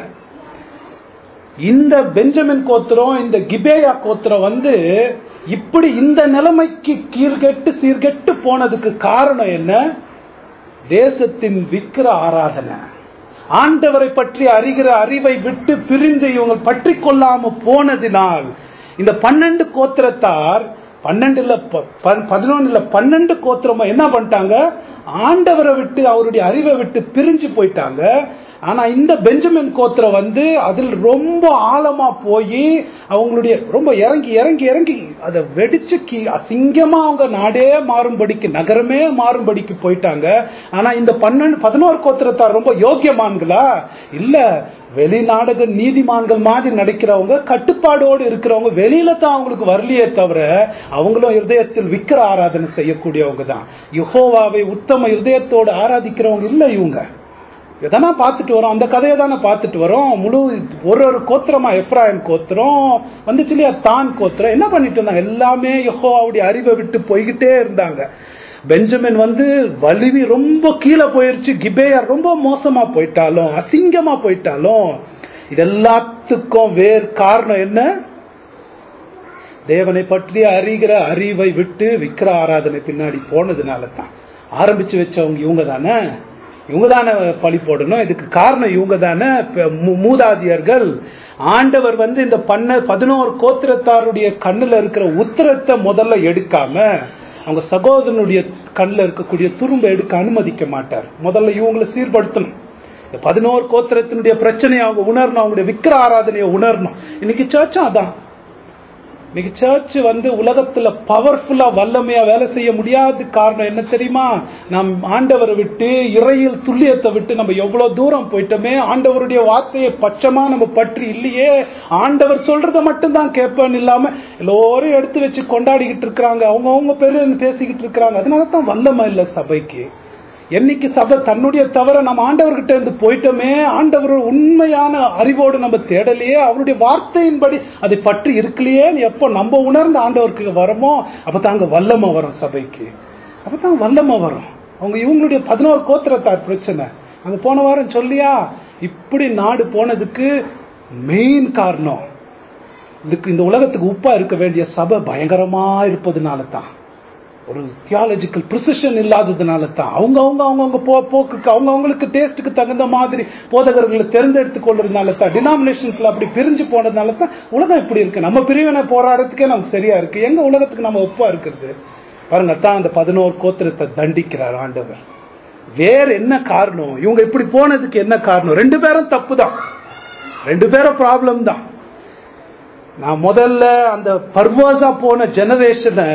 இந்த பெஞ்சமின் கோத்திரம் இந்த கிபேயா கோத்திரம் வந்து இப்படி இந்த நிலைமைக்கு கீழ்கெட்டு சீர்கெட்டு போனதுக்கு காரணம் என்ன தேசத்தின் விக்கிர ஆராதனை ஆண்டவரை பற்றி அறிகிற அறிவை விட்டு பிரிந்து இவங்க பற்றி கொள்ளாம போனதினால் இந்த பன்னெண்டு கோத்திரத்தார் பன்னெண்டு இல்ல பதினொன்னு இல்ல பன்னெண்டு கோத்திரமா என்ன பண்ணிட்டாங்க ஆண்டவரை விட்டு அவருடைய அறிவை விட்டு பிரிஞ்சு போயிட்டாங்க ஆனா இந்த பெஞ்சமின் கோத்திரம் வந்து அதில் ரொம்ப ஆழமா போய் அவங்களுடைய ரொம்ப இறங்கி இறங்கி இறங்கி அதை வெடிச்சு கீ அசிங்கமா அவங்க நாடே மாறும்படிக்கு நகரமே மாறும்படிக்கு போயிட்டாங்க ஆனா இந்த பன்னெண்டு பதினோரு கோத்திரத்தார் ரொம்ப யோக்கியமான்களா இல்ல வெளிநாடக நீதிமான்கள் மாதிரி நடிக்கிறவங்க கட்டுப்பாடோடு இருக்கிறவங்க வெளியில தான் அவங்களுக்கு வரலையே தவிர அவங்களும் இருதயத்தில் விக்கிர ஆராதனை செய்யக்கூடியவங்க தான் யுகோவாவை உத்தம இருதயத்தோடு ஆராதிக்கிறவங்க இல்ல இவங்க இதானா பார்த்துட்டு வரோம் அந்த கதையை தானே பார்த்துட்டு வரோம் முழு ஒரு ஒரு கோத்திரமா எப்ராயம் கோத்திரம் வந்துச்சு இல்லையா தான் கோத்திரம் என்ன பண்ணிட்டு இருந்தாங்க எல்லாமே யெகோவாவுடைய அறிவை விட்டு போய்கிட்டே இருந்தாங்க பெஞ்சமின் வந்து வலிவி ரொம்ப கீழே போயிருச்சு கிபேயர் ரொம்ப மோசமா போயிட்டாலும் அசிங்கமா போயிட்டாலும் இது எல்லாத்துக்கும் வேறு காரணம் என்ன தேவனை பற்றி அறிகிற அறிவை விட்டு விக்கிர ஆராதனை பின்னாடி போனதுனால தான் ஆரம்பிச்சு வச்சவங்க இவங்க தானே இவங்க தானே பழி போடணும் இதுக்கு காரணம் இவங்க தானே இப்ப மூ- மூதாதியர்கள் ஆண்டவர் வந்து இந்த பண்ண பதினோரு கோத்திரத்தாருடைய கண்ணுல இருக்கிற உத்திரத்தை முதல்ல எடுக்காம அவங்க சகோதரனுடைய கண்ணுல இருக்கக்கூடிய துரும்ப எடுக்க அனுமதிக்க மாட்டார் முதல்ல இவங்களை சீர்படுத்தணும் இந்த பதினோரு கோத்திரத்தினுடைய பிரச்சனையை அவங்க உணரணும் அவங்களுடைய விக்கிர ஆராதனையை உணரணும் இன்னைக்கு சர்ச்சும் அதான் இன்னைக்கு சர்ச் வந்து உலகத்துல பவர்ஃபுல்லா வல்லமையா வேலை செய்ய முடியாத காரணம் என்ன தெரியுமா நாம் ஆண்டவரை விட்டு இறையில் துல்லியத்தை விட்டு நம்ம எவ்வளவு தூரம் போயிட்டோமே ஆண்டவருடைய வார்த்தையை பச்சமா நம்ம பற்றி இல்லையே ஆண்டவர் சொல்றத மட்டும்தான் கேட்பேன்னு இல்லாம எல்லோரும் எடுத்து வச்சு கொண்டாடிக்கிட்டு இருக்கிறாங்க அவங்க அவங்க பேரு பேசிக்கிட்டு இருக்கிறாங்க அதனால தான் வல்லமை இல்லை சபைக்கு என்னைக்கு சபை தன்னுடைய தவிர நம்ம ஆண்டவர்கிட்ட இருந்து போயிட்டோமே ஆண்டவர் உண்மையான அறிவோடு நம்ம தேடலையே அவருடைய வார்த்தையின்படி அதை பற்றி இருக்கலையே எப்போ நம்ம உணர்ந்து ஆண்டவருக்கு வரமோ அப்பதான் அங்க வல்லமை வரும் சபைக்கு அப்பதான் வல்லமை வரும் அவங்க இவங்களுடைய பதினோரு கோத்திரத்தார் பிரச்சனை அங்க போன வாரம் சொல்லியா இப்படி நாடு போனதுக்கு மெயின் காரணம் இதுக்கு இந்த உலகத்துக்கு உப்பா இருக்க வேண்டிய சபை பயங்கரமா இருப்பதுனால தான் ஒரு தியாலஜிக்கல் ப்ரிசிஷன் இல்லாததுனால தான் அவங்க அவங்க அவங்கவுங்க போ போக்குக்கு அவங்க அவங்களுக்கு டேஸ்ட்டுக்கு தகுந்த மாதிரி போதகர்களை தேர்ந்தெடுத்து கொள்றதுனால தான் டினாமினேஷன்ஸ்ல அப்படி பிரிஞ்சு போனதுனால தான் உலகம் இப்படி இருக்கு நம்ம பிரிவினை போராடுறதுக்கே நமக்கு சரியா இருக்கு எங்க உலகத்துக்கு நம்ம ஒப்பா இருக்கிறது பாருங்க தான் அந்த பதினோரு கோத்திரத்தை தண்டிக்கிறார் ஆண்டவர் வேற என்ன காரணம் இவங்க இப்படி போனதுக்கு என்ன காரணம் ரெண்டு பேரும் தப்பு தான் ரெண்டு பேரும் ப்ராப்ளம் தான் நான் முதல்ல அந்த பர்வாசா போன ஜெனரேஷனை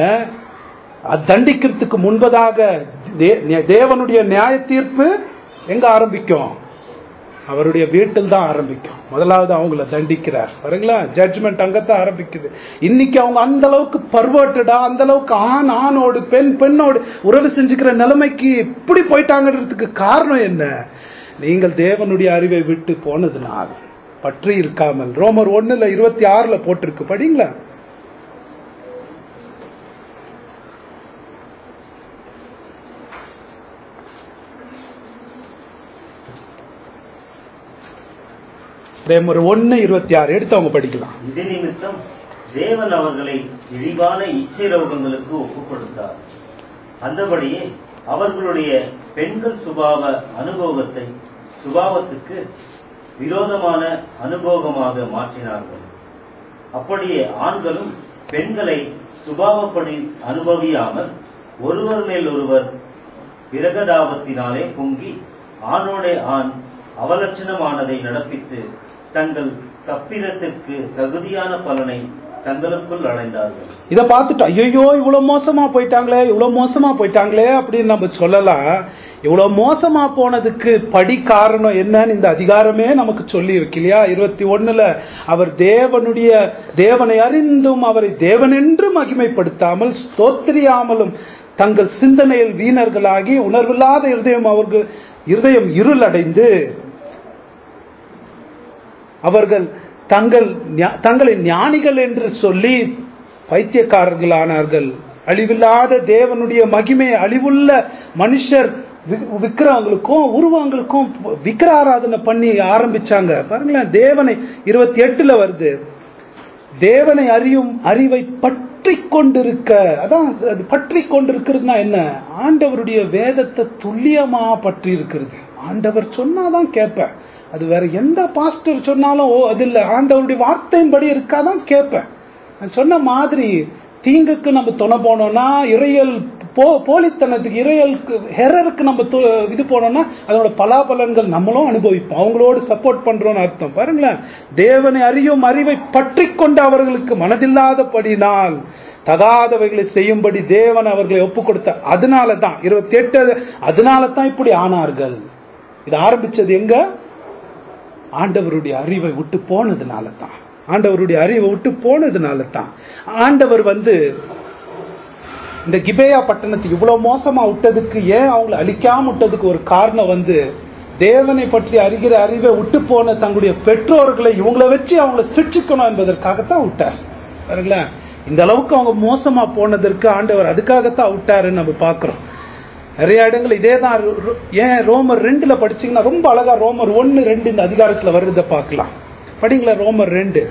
அது தண்டிக்கிறதுக்கு முன்பதாக தே- தேவனுடைய நியாய தீர்ப்பு எங்க ஆரம்பிக்கும் அவருடைய வீட்டில் தான் ஆரம்பிக்கும் முதலாவது அவங்கள தண்டிக்கிறார் பாருங்களா ஜட்ஜ்மெண்ட் அங்கத்தான் ஆரம்பிக்குது இன்னைக்கு அவங்க அந்த அளவுக்கு பர்வர்ட்டடா அந்த அளவுக்கு ஆண் ஆணோடு பெண் பெண்ணோடு உறவு செஞ்சுக்கிற நிலைமைக்கு இப்படி போயிட்டாங்கிறதுக்கு காரணம் என்ன நீங்கள் தேவனுடைய அறிவை விட்டு போனதுனால் பற்றி இருக்காமல் ரோமர் ஒண்ணுல இருபத்தி ஆறுல போட்டிருக்கு படிங்களா ரோமர் ஒன்னு இருபத்தி ஆறு எடுத்து அவங்க படிக்கலாம் இது நிமித்தம் தேவன் அவர்களை இழிவான இச்சைரோகங்களுக்கு ஒப்புக் கொடுத்தார் அந்தபடியே அவர்களுடைய பெண்கள் சுபாவ அனுபவத்தை சுபாவத்துக்கு விரோதமான அனுபவமாக மாற்றினார்கள் அப்படியே ஆண்களும் பெண்களை சுபாவப்படி அனுபவியாமல் ஒருவர் மேல் ஒருவர் விரகதாபத்தினாலே பொங்கி ஆணோடே ஆண் அவலட்சணமானதை நடப்பித்து தங்கள் தப்பிதத்திற்கு தகுதியான பலனை தங்களுக்குள் அடைந்தார்கள் இத பார்த்துட்டு ஐயோ இவ்வளவு மோசமா போயிட்டாங்களே இவ்வளவு மோசமா போயிட்டாங்களே அப்படின்னு நம்ம சொல்லலாம் இவ்வளவு மோசமா போனதுக்கு படி காரணம் என்னன்னு இந்த அதிகாரமே நமக்கு சொல்லி இருக்கு இல்லையா இருபத்தி ஒண்ணுல அவர் தேவனுடைய தேவனை அறிந்தும் அவரை தேவனென்று மகிமைப்படுத்தாமல் ஸ்தோத்திரியாமலும் தங்கள் சிந்தனையில் வீணர்களாகி உணர்வில்லாத இருதயம் அவர்கள் இருதயம் இருளடைந்து அவர்கள் தங்கள் ஞா- தங்களை ஞானிகள் என்று சொல்லி பைத்தியக்காரர்களானார்கள் அழிவில்லாத தேவனுடைய மகிமை அழிவுள்ள மனுஷர் வி- விக்கிரகங்களுக்கும் உருவங்களுக்கும் விக்கிர ஆராதனை பண்ணி ஆரம்பிச்சாங்க பாருங்களேன் தேவனை இருபத்தி எட்டுல வருது தேவனை அறியும் அறிவை பற்றி கொண்டிருக்க அதான் அது பற்றி கொண்டிருக்கிறதுனா என்ன ஆண்டவருடைய வேதத்தை துல்லியமா பற்றி இருக்கிறது ஆண்டவர் சொன்னாதான் கேட்பேன் அது வேற எந்த பாஸ்டர் சொன்னாலும் ஓ அது இல்ல ஆண்டவருடைய வார்த்தையின்படி இருக்காதான் கேட்பேன் நான் சொன்ன மாதிரி தீங்குக்கு நம்ம துணை போனோம்னா இறையல் போ போலித்தனத்துக்கு இறையலுக்கு ஹெரருக்கு நம்ம து- இது போனோம்னா அதோட பலாபலன்கள் நம்மளும் அனுபவிப்போம் அவங்களோடு சப்போர்ட் பண்றோம்னு அர்த்தம் பாருங்களேன் தேவனை அறியும் அறிவை பற்றி கொண்ட அவர்களுக்கு மனதில்லாதபடினால் தகாதவைகளை செய்யும்படி தேவன் அவர்களை ஒப்பு கொடுத்த அதனால தான் இருபத்தி எட்டு அதனால தான் இப்படி ஆனார்கள் இது ஆரம்பிச்சது எங்க ஆண்டவருடைய அறிவை விட்டு போனதுனால தான் ஆண்டவருடைய அறிவை விட்டு போனதுனால தான் ஆண்டவர் வந்து இந்த கிபேயா பட்டணத்தை இவ்வளவு மோசமா விட்டதுக்கு ஏன் அவங்களை அழிக்காம விட்டதுக்கு ஒரு காரணம் வந்து தேவனை பற்றி அறிகிற அறிவை விட்டு போன தங்களுடைய பெற்றோர்களை இவங்கள வச்சு அவங்கள சிக்ஷிக்கணும் என்பதற்காகத்தான் விட்டார் பாருங்களேன் இந்த அளவுக்கு அவங்க மோசமா போனதற்கு ஆண்டவர் அதுக்காகத்தான் விட்டாருன்னு நம்ம பார்க்கிறோம் நிறைய இடங்கள் இதே தான் ஏன் ரோமர் ரெண்டுல படிச்சீங்கன்னா ரொம்ப அழகா ரோமர் ஒன்னு ரெண்டு இந்த அதிகாரத்துல வருறத பார்க்கலாம் படிங்களா ரோமர் ரெண்டு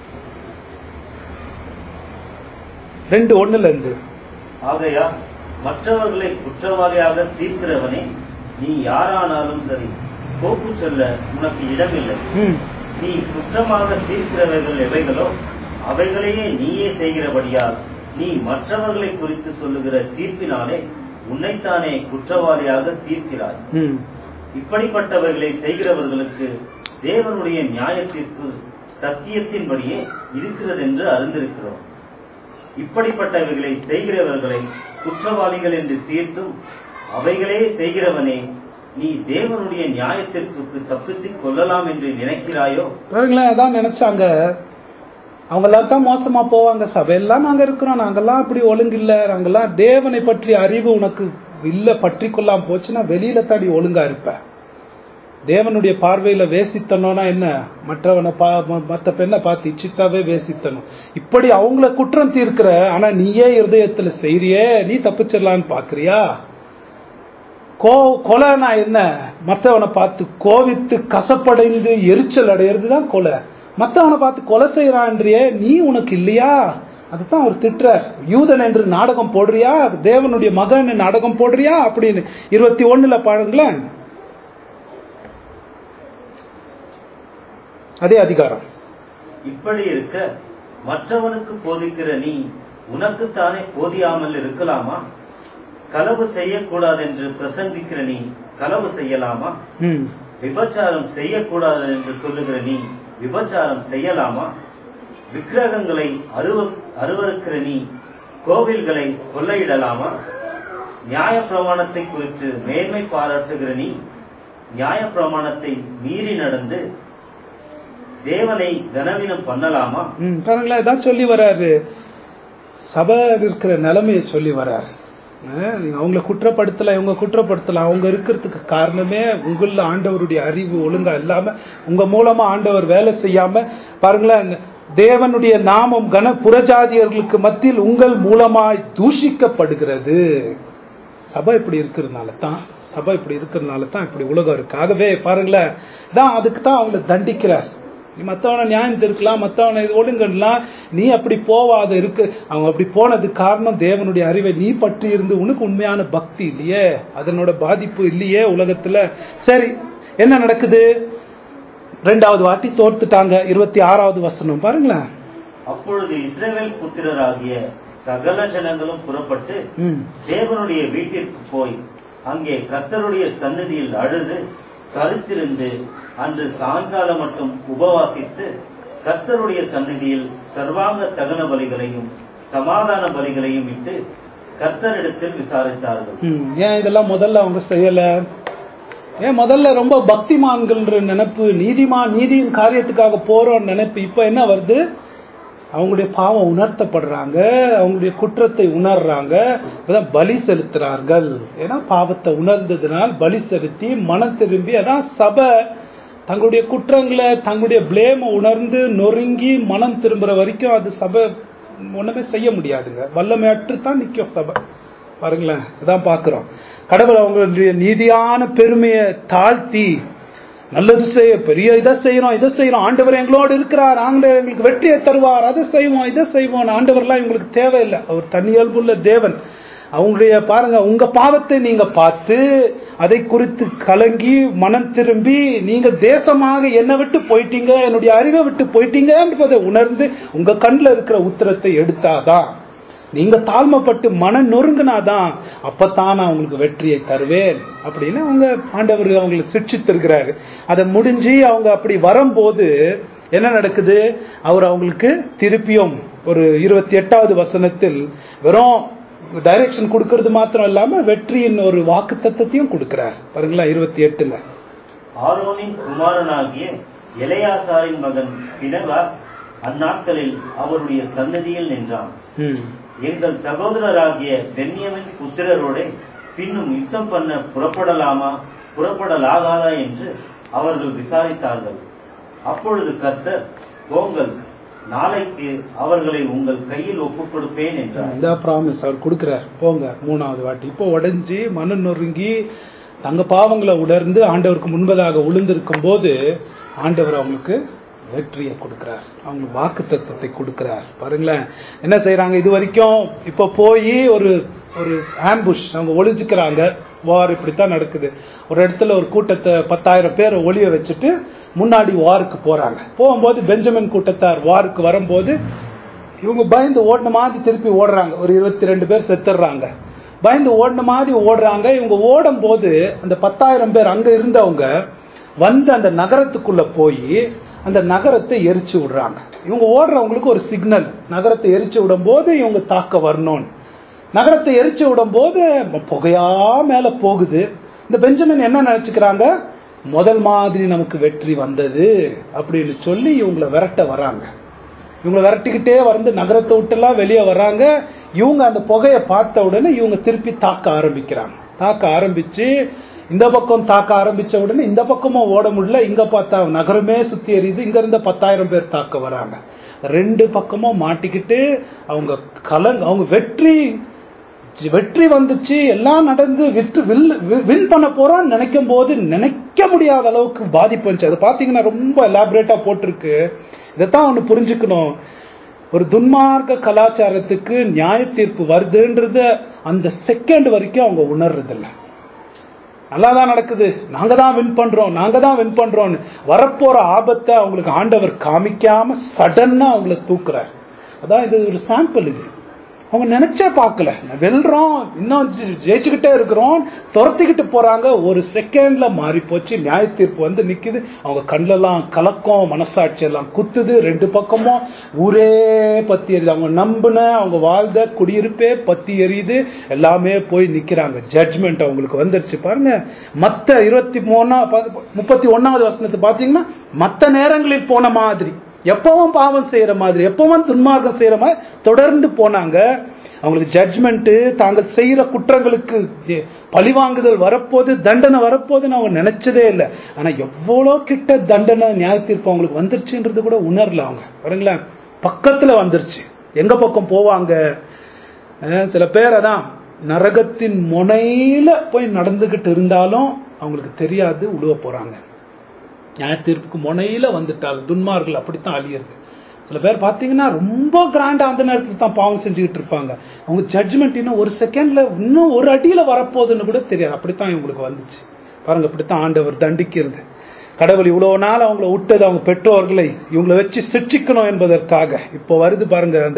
ரெண்டு ஒண்ணுல இருந்து ஆகையால் மற்றவர்களை குற்றவாளியாக தீர்க்கிறவனே நீ யாரானாலும் சரி கோப்பு சொல்ல உனக்கு இடமில்லை ம் நீ குற்றமாக தீர்க்கிறவைகள் எவைகளோ அவைகளையே நீயே செய்கிறபடியால் நீ மற்றவர்களை குறித்து சொல்லுகிற தீர்ப்பினாலே உன்னைத்தானே குற்றவாளியாக தீர்க்கிறாய் ம் இப்படிப்பட்டவைகளை செய்கிறவர்களுக்கு தேவனுடைய நியாய தீர்ப்பு சத்தியத்தின்படியே இருக்கிறது என்று அறிந்திருக்கிறோம் இப்படிப்பட்டவைகளை செய்கிறவர்களை குற்றவாளிகள் என்று தீர்த்தும் அவைகளே செய்கிறவனே நீ தேவனுடைய நியாயத்திற்கு தப்பித்துக் கொள்ளலாம் என்று நினைக்கிறாயோ பாருங்களேன் அதான் நினைச்சாங்க அவங்க எல்லாம் தான் மோசமா போவாங்க சபையெல்லாம் நாங்க இருக்கிறோம் நாங்கெல்லாம் அப்படி ஒழுங்கு இல்ல நாங்கெல்லாம் தேவனை பற்றிய அறிவு உனக்கு இல்ல பற்றி கொள்ளாம போச்சுன்னா வெளியில தாடி ஒழுங்கா இருப்ப தேவனுடைய பார்வையில வேசித்தனம்னா என்ன மற்றவனை பா ம- மத்த பெண்ணை பார்த்து இச்சித்தாவே வேசித்தனம் இப்படி அவங்கள குற்றம் தீர்க்கிற ஆனா நீயே இருதயத்துல செய்றியே நீ தப்பிச்சிடலான்னு பாக்குறியா கோ கொலைனா என்ன மற்றவனை பார்த்து கோவித்து கசப்படைந்து எரிச்சல் அடையிறது தான் கொலை மற்றவனை பார்த்து கொலை செய்யறான்றியே நீ உனக்கு இல்லையா அதுதான் அவர் திட்டுறார் யூதன் என்று நாடகம் போடுறியா தேவனுடைய மகன் நாடகம் போடுறியா அப்படின்னு இருபத்தி ஒண்ணுல பாருங்களேன் அதே அதிகாரம் இப்படி இருக்க மற்றவனுக்கு போதிக்கிற நீ உனக்குத்தானே போதியாமல் இருக்கலாமா களவு செய்யக்கூடாது என்று பிரசங்கிக்கிற நீ களவு செய்யலாமா ம் விபச்சாரம் செய்யக்கூடாது என்று சொல்லுகிற நீ விபச்சாரம் செய்யலாமா விக்கிரகங்களை அருவ அருவருக்கிற நீ கோவில்களை கொள்ளையிடலாமா நியாய பிரமாணத்தை குறித்து மேன்மை பாராட்டுகிற நீ நியாய பிரமாணத்தை மீறி நடந்து தேவனை கனவீனம் பண்ணலாமா ம் பாருங்களேன் இதான் சொல்லி வர்றாரு சபை இருக்கிற நிலைமையை சொல்லி வர்றாரு அஹ் நீங்க அவங்கள குற்றப்படுத்தல இவங்க குற்றப்படுத்தல அவங்க இருக்கிறதுக்கு காரணமே உங்கள ஆண்டவருடைய அறிவு ஒழுங்கா இல்லாம உங்க மூலமா ஆண்டவர் வேலை செய்யாம பாருங்களேன் தேவனுடைய நாமம் கன புறஜாதியர்களுக்கு மத்தியில் உங்கள் மூலமாய் தூஷிக்கப்படுகிறது சபை இப்படி இருக்கிறதுனால தான் சபை இப்படி இருக்கிறதுனால தான் இப்படி உலகம் இருக்கு ஆகவே பாருங்களேன் தான் அதுக்கு தான் அவங்களை தண்டிக்கிறார் நீ மற்றவனை நியாயம் திருக்கலாம் மற்றவனை இது ஒழுங்கலாம் நீ அப்படி போவாத இருக்கு அவங்க அப்படி போனதுக்கு காரணம் தேவனுடைய அறிவை நீ பற்றி இருந்து உனக்கு உண்மையான பக்தி இல்லையே அதனோட பாதிப்பு இல்லையே உலகத்துல சரி என்ன நடக்குது ரெண்டாவது வாட்டி தோத்துட்டாங்க இருபத்தி ஆறாவது வசனம் பாருங்களேன் அப்பொழுது இஸ்ரவேல் புத்திரராகிய சகல ஜனங்களும் புறப்பட்டு ம் தேவனுடைய வீட்டிற்கு போய் அங்கே கர்த்தருடைய சந்நிதியில் அழுது கருத்திருந்து அன்று சாயங்காலம் மட்டும் உபவாசித்து கர்த்தருடைய சந்நிதியில் சர்வாங்க தகன பலிகளையும் சமாதான பலிகளையும் இட்டு கர்த்தரிடத்தில் விசாரித்தார்கள் ம், ஏன் இதெல்லாம் முதல்ல அவங்க செய்யல ஏன் முதல்ல ரொம்ப பக்திமான்கள்ன்ற நினைப்பு நீதிமான் நீதியின் காரியத்துக்காக போறோம் நினைப்பு இப்ப என்ன வருது அவங்களுடைய பாவம் உணர்த்தப்படுறாங்க அவங்களுடைய குற்றத்தை உணர்றாங்க அதான் பலி செலுத்துறார்கள் ஏன்னா பாவத்தை உணர்ந்ததுனால் பலி செலுத்தி மனம் திரும்பி அதான் சபை தங்களுடைய குற்றங்களை தங்களுடைய பிளேமை உணர்ந்து நொறுங்கி மனம் திரும்புற வரைக்கும் அது சபை ஒண்ணுமே செய்ய முடியாதுங்க வல்லமையற்று தான் நிக்கும் சபை பாருங்களேன் இதான் பார்க்கிறோம் கடவுள் அவங்களுடைய நீதியான பெருமையை தாழ்த்தி நல்லது செய்ய பெரிய இதை செய்யறோம் இதை செய்யறோம் ஆண்டவர் எங்களோடு இருக்கிறார் ஆண்டவர் எங்களுக்கு வெற்றியை தருவார் அதை செய்வோம் இதை செய்வோம் ஆண்டவர்லாம் இவங்களுக்கு தேவையில்லை அவர் தனியல்புள்ள தேவன் அவங்களுடைய பாருங்க உங்க பாவத்தை நீங்க பார்த்து அதை குறித்து கலங்கி மனம் திரும்பி நீங்க தேசமாக என்னை விட்டு போயிட்டீங்க என்னுடைய அறிவை விட்டு போயிட்டீங்க என்பதை உணர்ந்து உங்க கண்ணில் இருக்கிற உத்தரத்தை எடுத்தாதான் நீங்க தாழ்மைப்பட்டு மன நொறுங்கினாதான் அப்பத்தான் நான் உங்களுக்கு வெற்றியை தருவேன் அப்படின்னு அவங்க ஆண்டவர் அவங்களுக்கு சிக்ஷித்திருக்கிறாரு அதை முடிஞ்சு அவங்க அப்படி வரும்போது என்ன நடக்குது அவர் அவங்களுக்கு திருப்பியும் ஒரு இருபத்தி எட்டாவது வசனத்தில் வெறும் டைரக்ஷன் கொடுக்கறது மாத்திரம் இல்லாம வெற்றியின் ஒரு வாக்கு தத்தத்தையும் கொடுக்கிறார் பாருங்களா இருபத்தி எட்டுல ஆரோனின் குமாரனாகிய எலையாசாரின் மகன் பினகாஸ் அந்நாட்களில் அவருடைய சன்னதியில் நின்றான் ம் எங்கள் சகோதரராகிய பென்யமின் புத்திரரோட பின்னும் யுத்தம் பண்ண புறப்படலாமா புறப்படலாகாதா என்று அவர்கள் விசாரித்தார்கள் அப்பொழுது கர்த்தர் போங்கள் நாளைக்கு அவர்களை உங்கள் கையில் ஒப்புக் கொடுப்பேன் என்றார் இந்த ப்ராமிஸ் அவர் கொடுக்கிறார் போங்க மூணாவது வாட்டி இப்போ உடைஞ்சு மன நொறுங்கி தங்க பாவங்களை உணர்ந்து ஆண்டவருக்கு முன்பதாக உளுந்திருக்கும் போது ஆண்டவர் அவங்களுக்கு வெற்றியை கொடுக்கிறார் அவங்களுக்கு வாக்கு தத்துவத்தை கொடுக்கிறார் பாருங்களேன் என்ன செய்யறாங்க இது வரைக்கும் இப்ப போய் ஒரு ஒரு ஆம்புஷ் அவங்க ஒளிஞ்சுக்கிறாங்க வார் இப்படித்தான் நடக்குது ஒரு இடத்துல ஒரு கூட்டத்தை பத்தாயிரம் பேரை ஒளிய வச்சுட்டு முன்னாடி வாருக்கு போறாங்க போகும்போது பெஞ்சமின் கூட்டத்தார் வாருக்கு வரும்போது இவங்க பயந்து ஓடின மாதிரி திருப்பி ஓடுறாங்க ஒரு இருபத்தி ரெண்டு பேர் செத்துடுறாங்க பயந்து ஓடின மாதிரி ஓடுறாங்க இவங்க ஓடும் போது அந்த பத்தாயிரம் பேர் அங்க இருந்தவங்க வந்து அந்த நகரத்துக்குள்ள போய் அந்த நகரத்தை எரிச்சு விடுறாங்க இவங்க ஓடுறவங்களுக்கு ஒரு சிக்னல் நகரத்தை எரிச்சு விடும் போது இவங்க தாக்க வரணும்னு நகரத்தை எரிச்சு விடும் போது புகையா மேல போகுது இந்த பெஞ்சமின் என்ன நினைச்சுக்கிறாங்க முதல் மாதிரி நமக்கு வெற்றி வந்தது அப்படின்னு சொல்லி இவங்களை விரட்ட வராங்க இவங்களை விரட்டிக்கிட்டே வந்து நகரத்தை விட்டுலாம் வெளியே வர்றாங்க இவங்க அந்த புகையை பார்த்த உடனே இவங்க திருப்பி தாக்க ஆரம்பிக்கிறாங்க தாக்க ஆரம்பிச்சு இந்த பக்கம் தாக்க ஆரம்பிச்ச உடனே இந்த பக்கமும் ஓட முடியல இங்க பார்த்தா நகரமே சுத்தி எரியுது இங்க இருந்த பத்தாயிரம் பேர் தாக்க வராங்க ரெண்டு பக்கமும் மாட்டிக்கிட்டு அவங்க கலங் அவங்க வெற்றி வெற்றி வந்துச்சு எல்லாம் நடந்து விட்டு வின் பண்ண போறோம்னு நினைக்கும் போது நினைக்க முடியாத அளவுக்கு பாதிப்பு வந்துச்சு அது பாத்தீங்கன்னா ரொம்ப எலாபரேட்டா போட்டிருக்கு இதைத்தான் ஒண்ணு புரிஞ்சுக்கணும் ஒரு துன்மார்க்க கலாச்சாரத்துக்கு நியாய தீர்ப்பு வருதுன்றது அந்த செகண்ட் வரைக்கும் அவங்க உணர்றதில்ல நல்லா தான் நடக்குது நாங்க தான் வின் பண்றோம் நாங்க தான் வின் பண்றோம்னு வரப்போற ஆபத்தை அவங்களுக்கு ஆண்டவர் காமிக்காம சடனா அவங்கள தூக்குறார் அதான் இது ஒரு சாம்பிள் இது அவங்க நினைச்சே பார்க்கல வெல்றோம் இன்னும் ஜெயிச்சுக்கிட்டே இருக்கிறோம் துரத்திக்கிட்டு போறாங்க ஒரு செகண்ட்ல மாறி போச்சு நியாய தீர்ப்பு வந்து நிக்குது அவங்க கண்ணெல்லாம் கலக்கம் மனசாட்சி எல்லாம் குத்துது ரெண்டு பக்கமும் ஊரே பத்தி எரியுது அவங்க நம்பின அவங்க வாழ்ந்த குடியிருப்பே பத்தி எரியுது எல்லாமே போய் நிக்கிறாங்க ஜட்மெண்ட் அவங்களுக்கு வந்துருச்சு பாருங்க மத்த இருபத்தி மூணா முப்பத்தி ஒன்னாவது வசனத்தை பாத்தீங்கன்னா மத்த நேரங்களில் போன மாதிரி எப்பவும் பாவம் செய்யற மாதிரி எப்பவும் துன்மார்க்கம் செய்யற மாதிரி தொடர்ந்து போனாங்க அவங்களுக்கு ஜட்மெண்ட் தாங்கள் செய்யற குற்றங்களுக்கு பழிவாங்குதல் வரப்போது தண்டனை வரப்போதுன்னு அவங்க நினைச்சதே இல்லை ஆனா எவ்வளோ கிட்ட தண்டனை நியாய தீர்ப்பு அவங்களுக்கு வந்துருச்சுன்றது கூட உணரல அவங்க பாருங்களேன் பக்கத்துல வந்துருச்சு எங்க பக்கம் போவாங்க சில பேர் அதான் நரகத்தின் முனையில போய் நடந்துகிட்டு இருந்தாலும் அவங்களுக்கு தெரியாது உழுவ போறாங்க நியாய தீர்ப்புக்கு முனையில வந்துட்டாங்க துன்மார்கள் அப்படித்தான் அழியிறது சில பேர் பார்த்தீங்கன்னா ரொம்ப கிராண்டா அந்த நேரத்தில் தான் பாவம் செஞ்சுக்கிட்டு இருப்பாங்க அவங்க ஜட்ஜ்மெண்ட் இன்னும் ஒரு செகண்ட்ல இன்னும் ஒரு அடியில வரப்போகுதுன்னு கூட தெரியாது அப்படித்தான் இவங்களுக்கு வந்துச்சு பாருங்க அப்படித்தான் ஆண்டவர் தண்டிக்கிறது கடவுள் இவ்வளவு நாள் அவங்கள விட்டது அவங்க பெற்றோர்களை இவங்களை வச்சு சிற்றிக்கணும் என்பதற்காக இப்போ வருது பாருங்க அந்த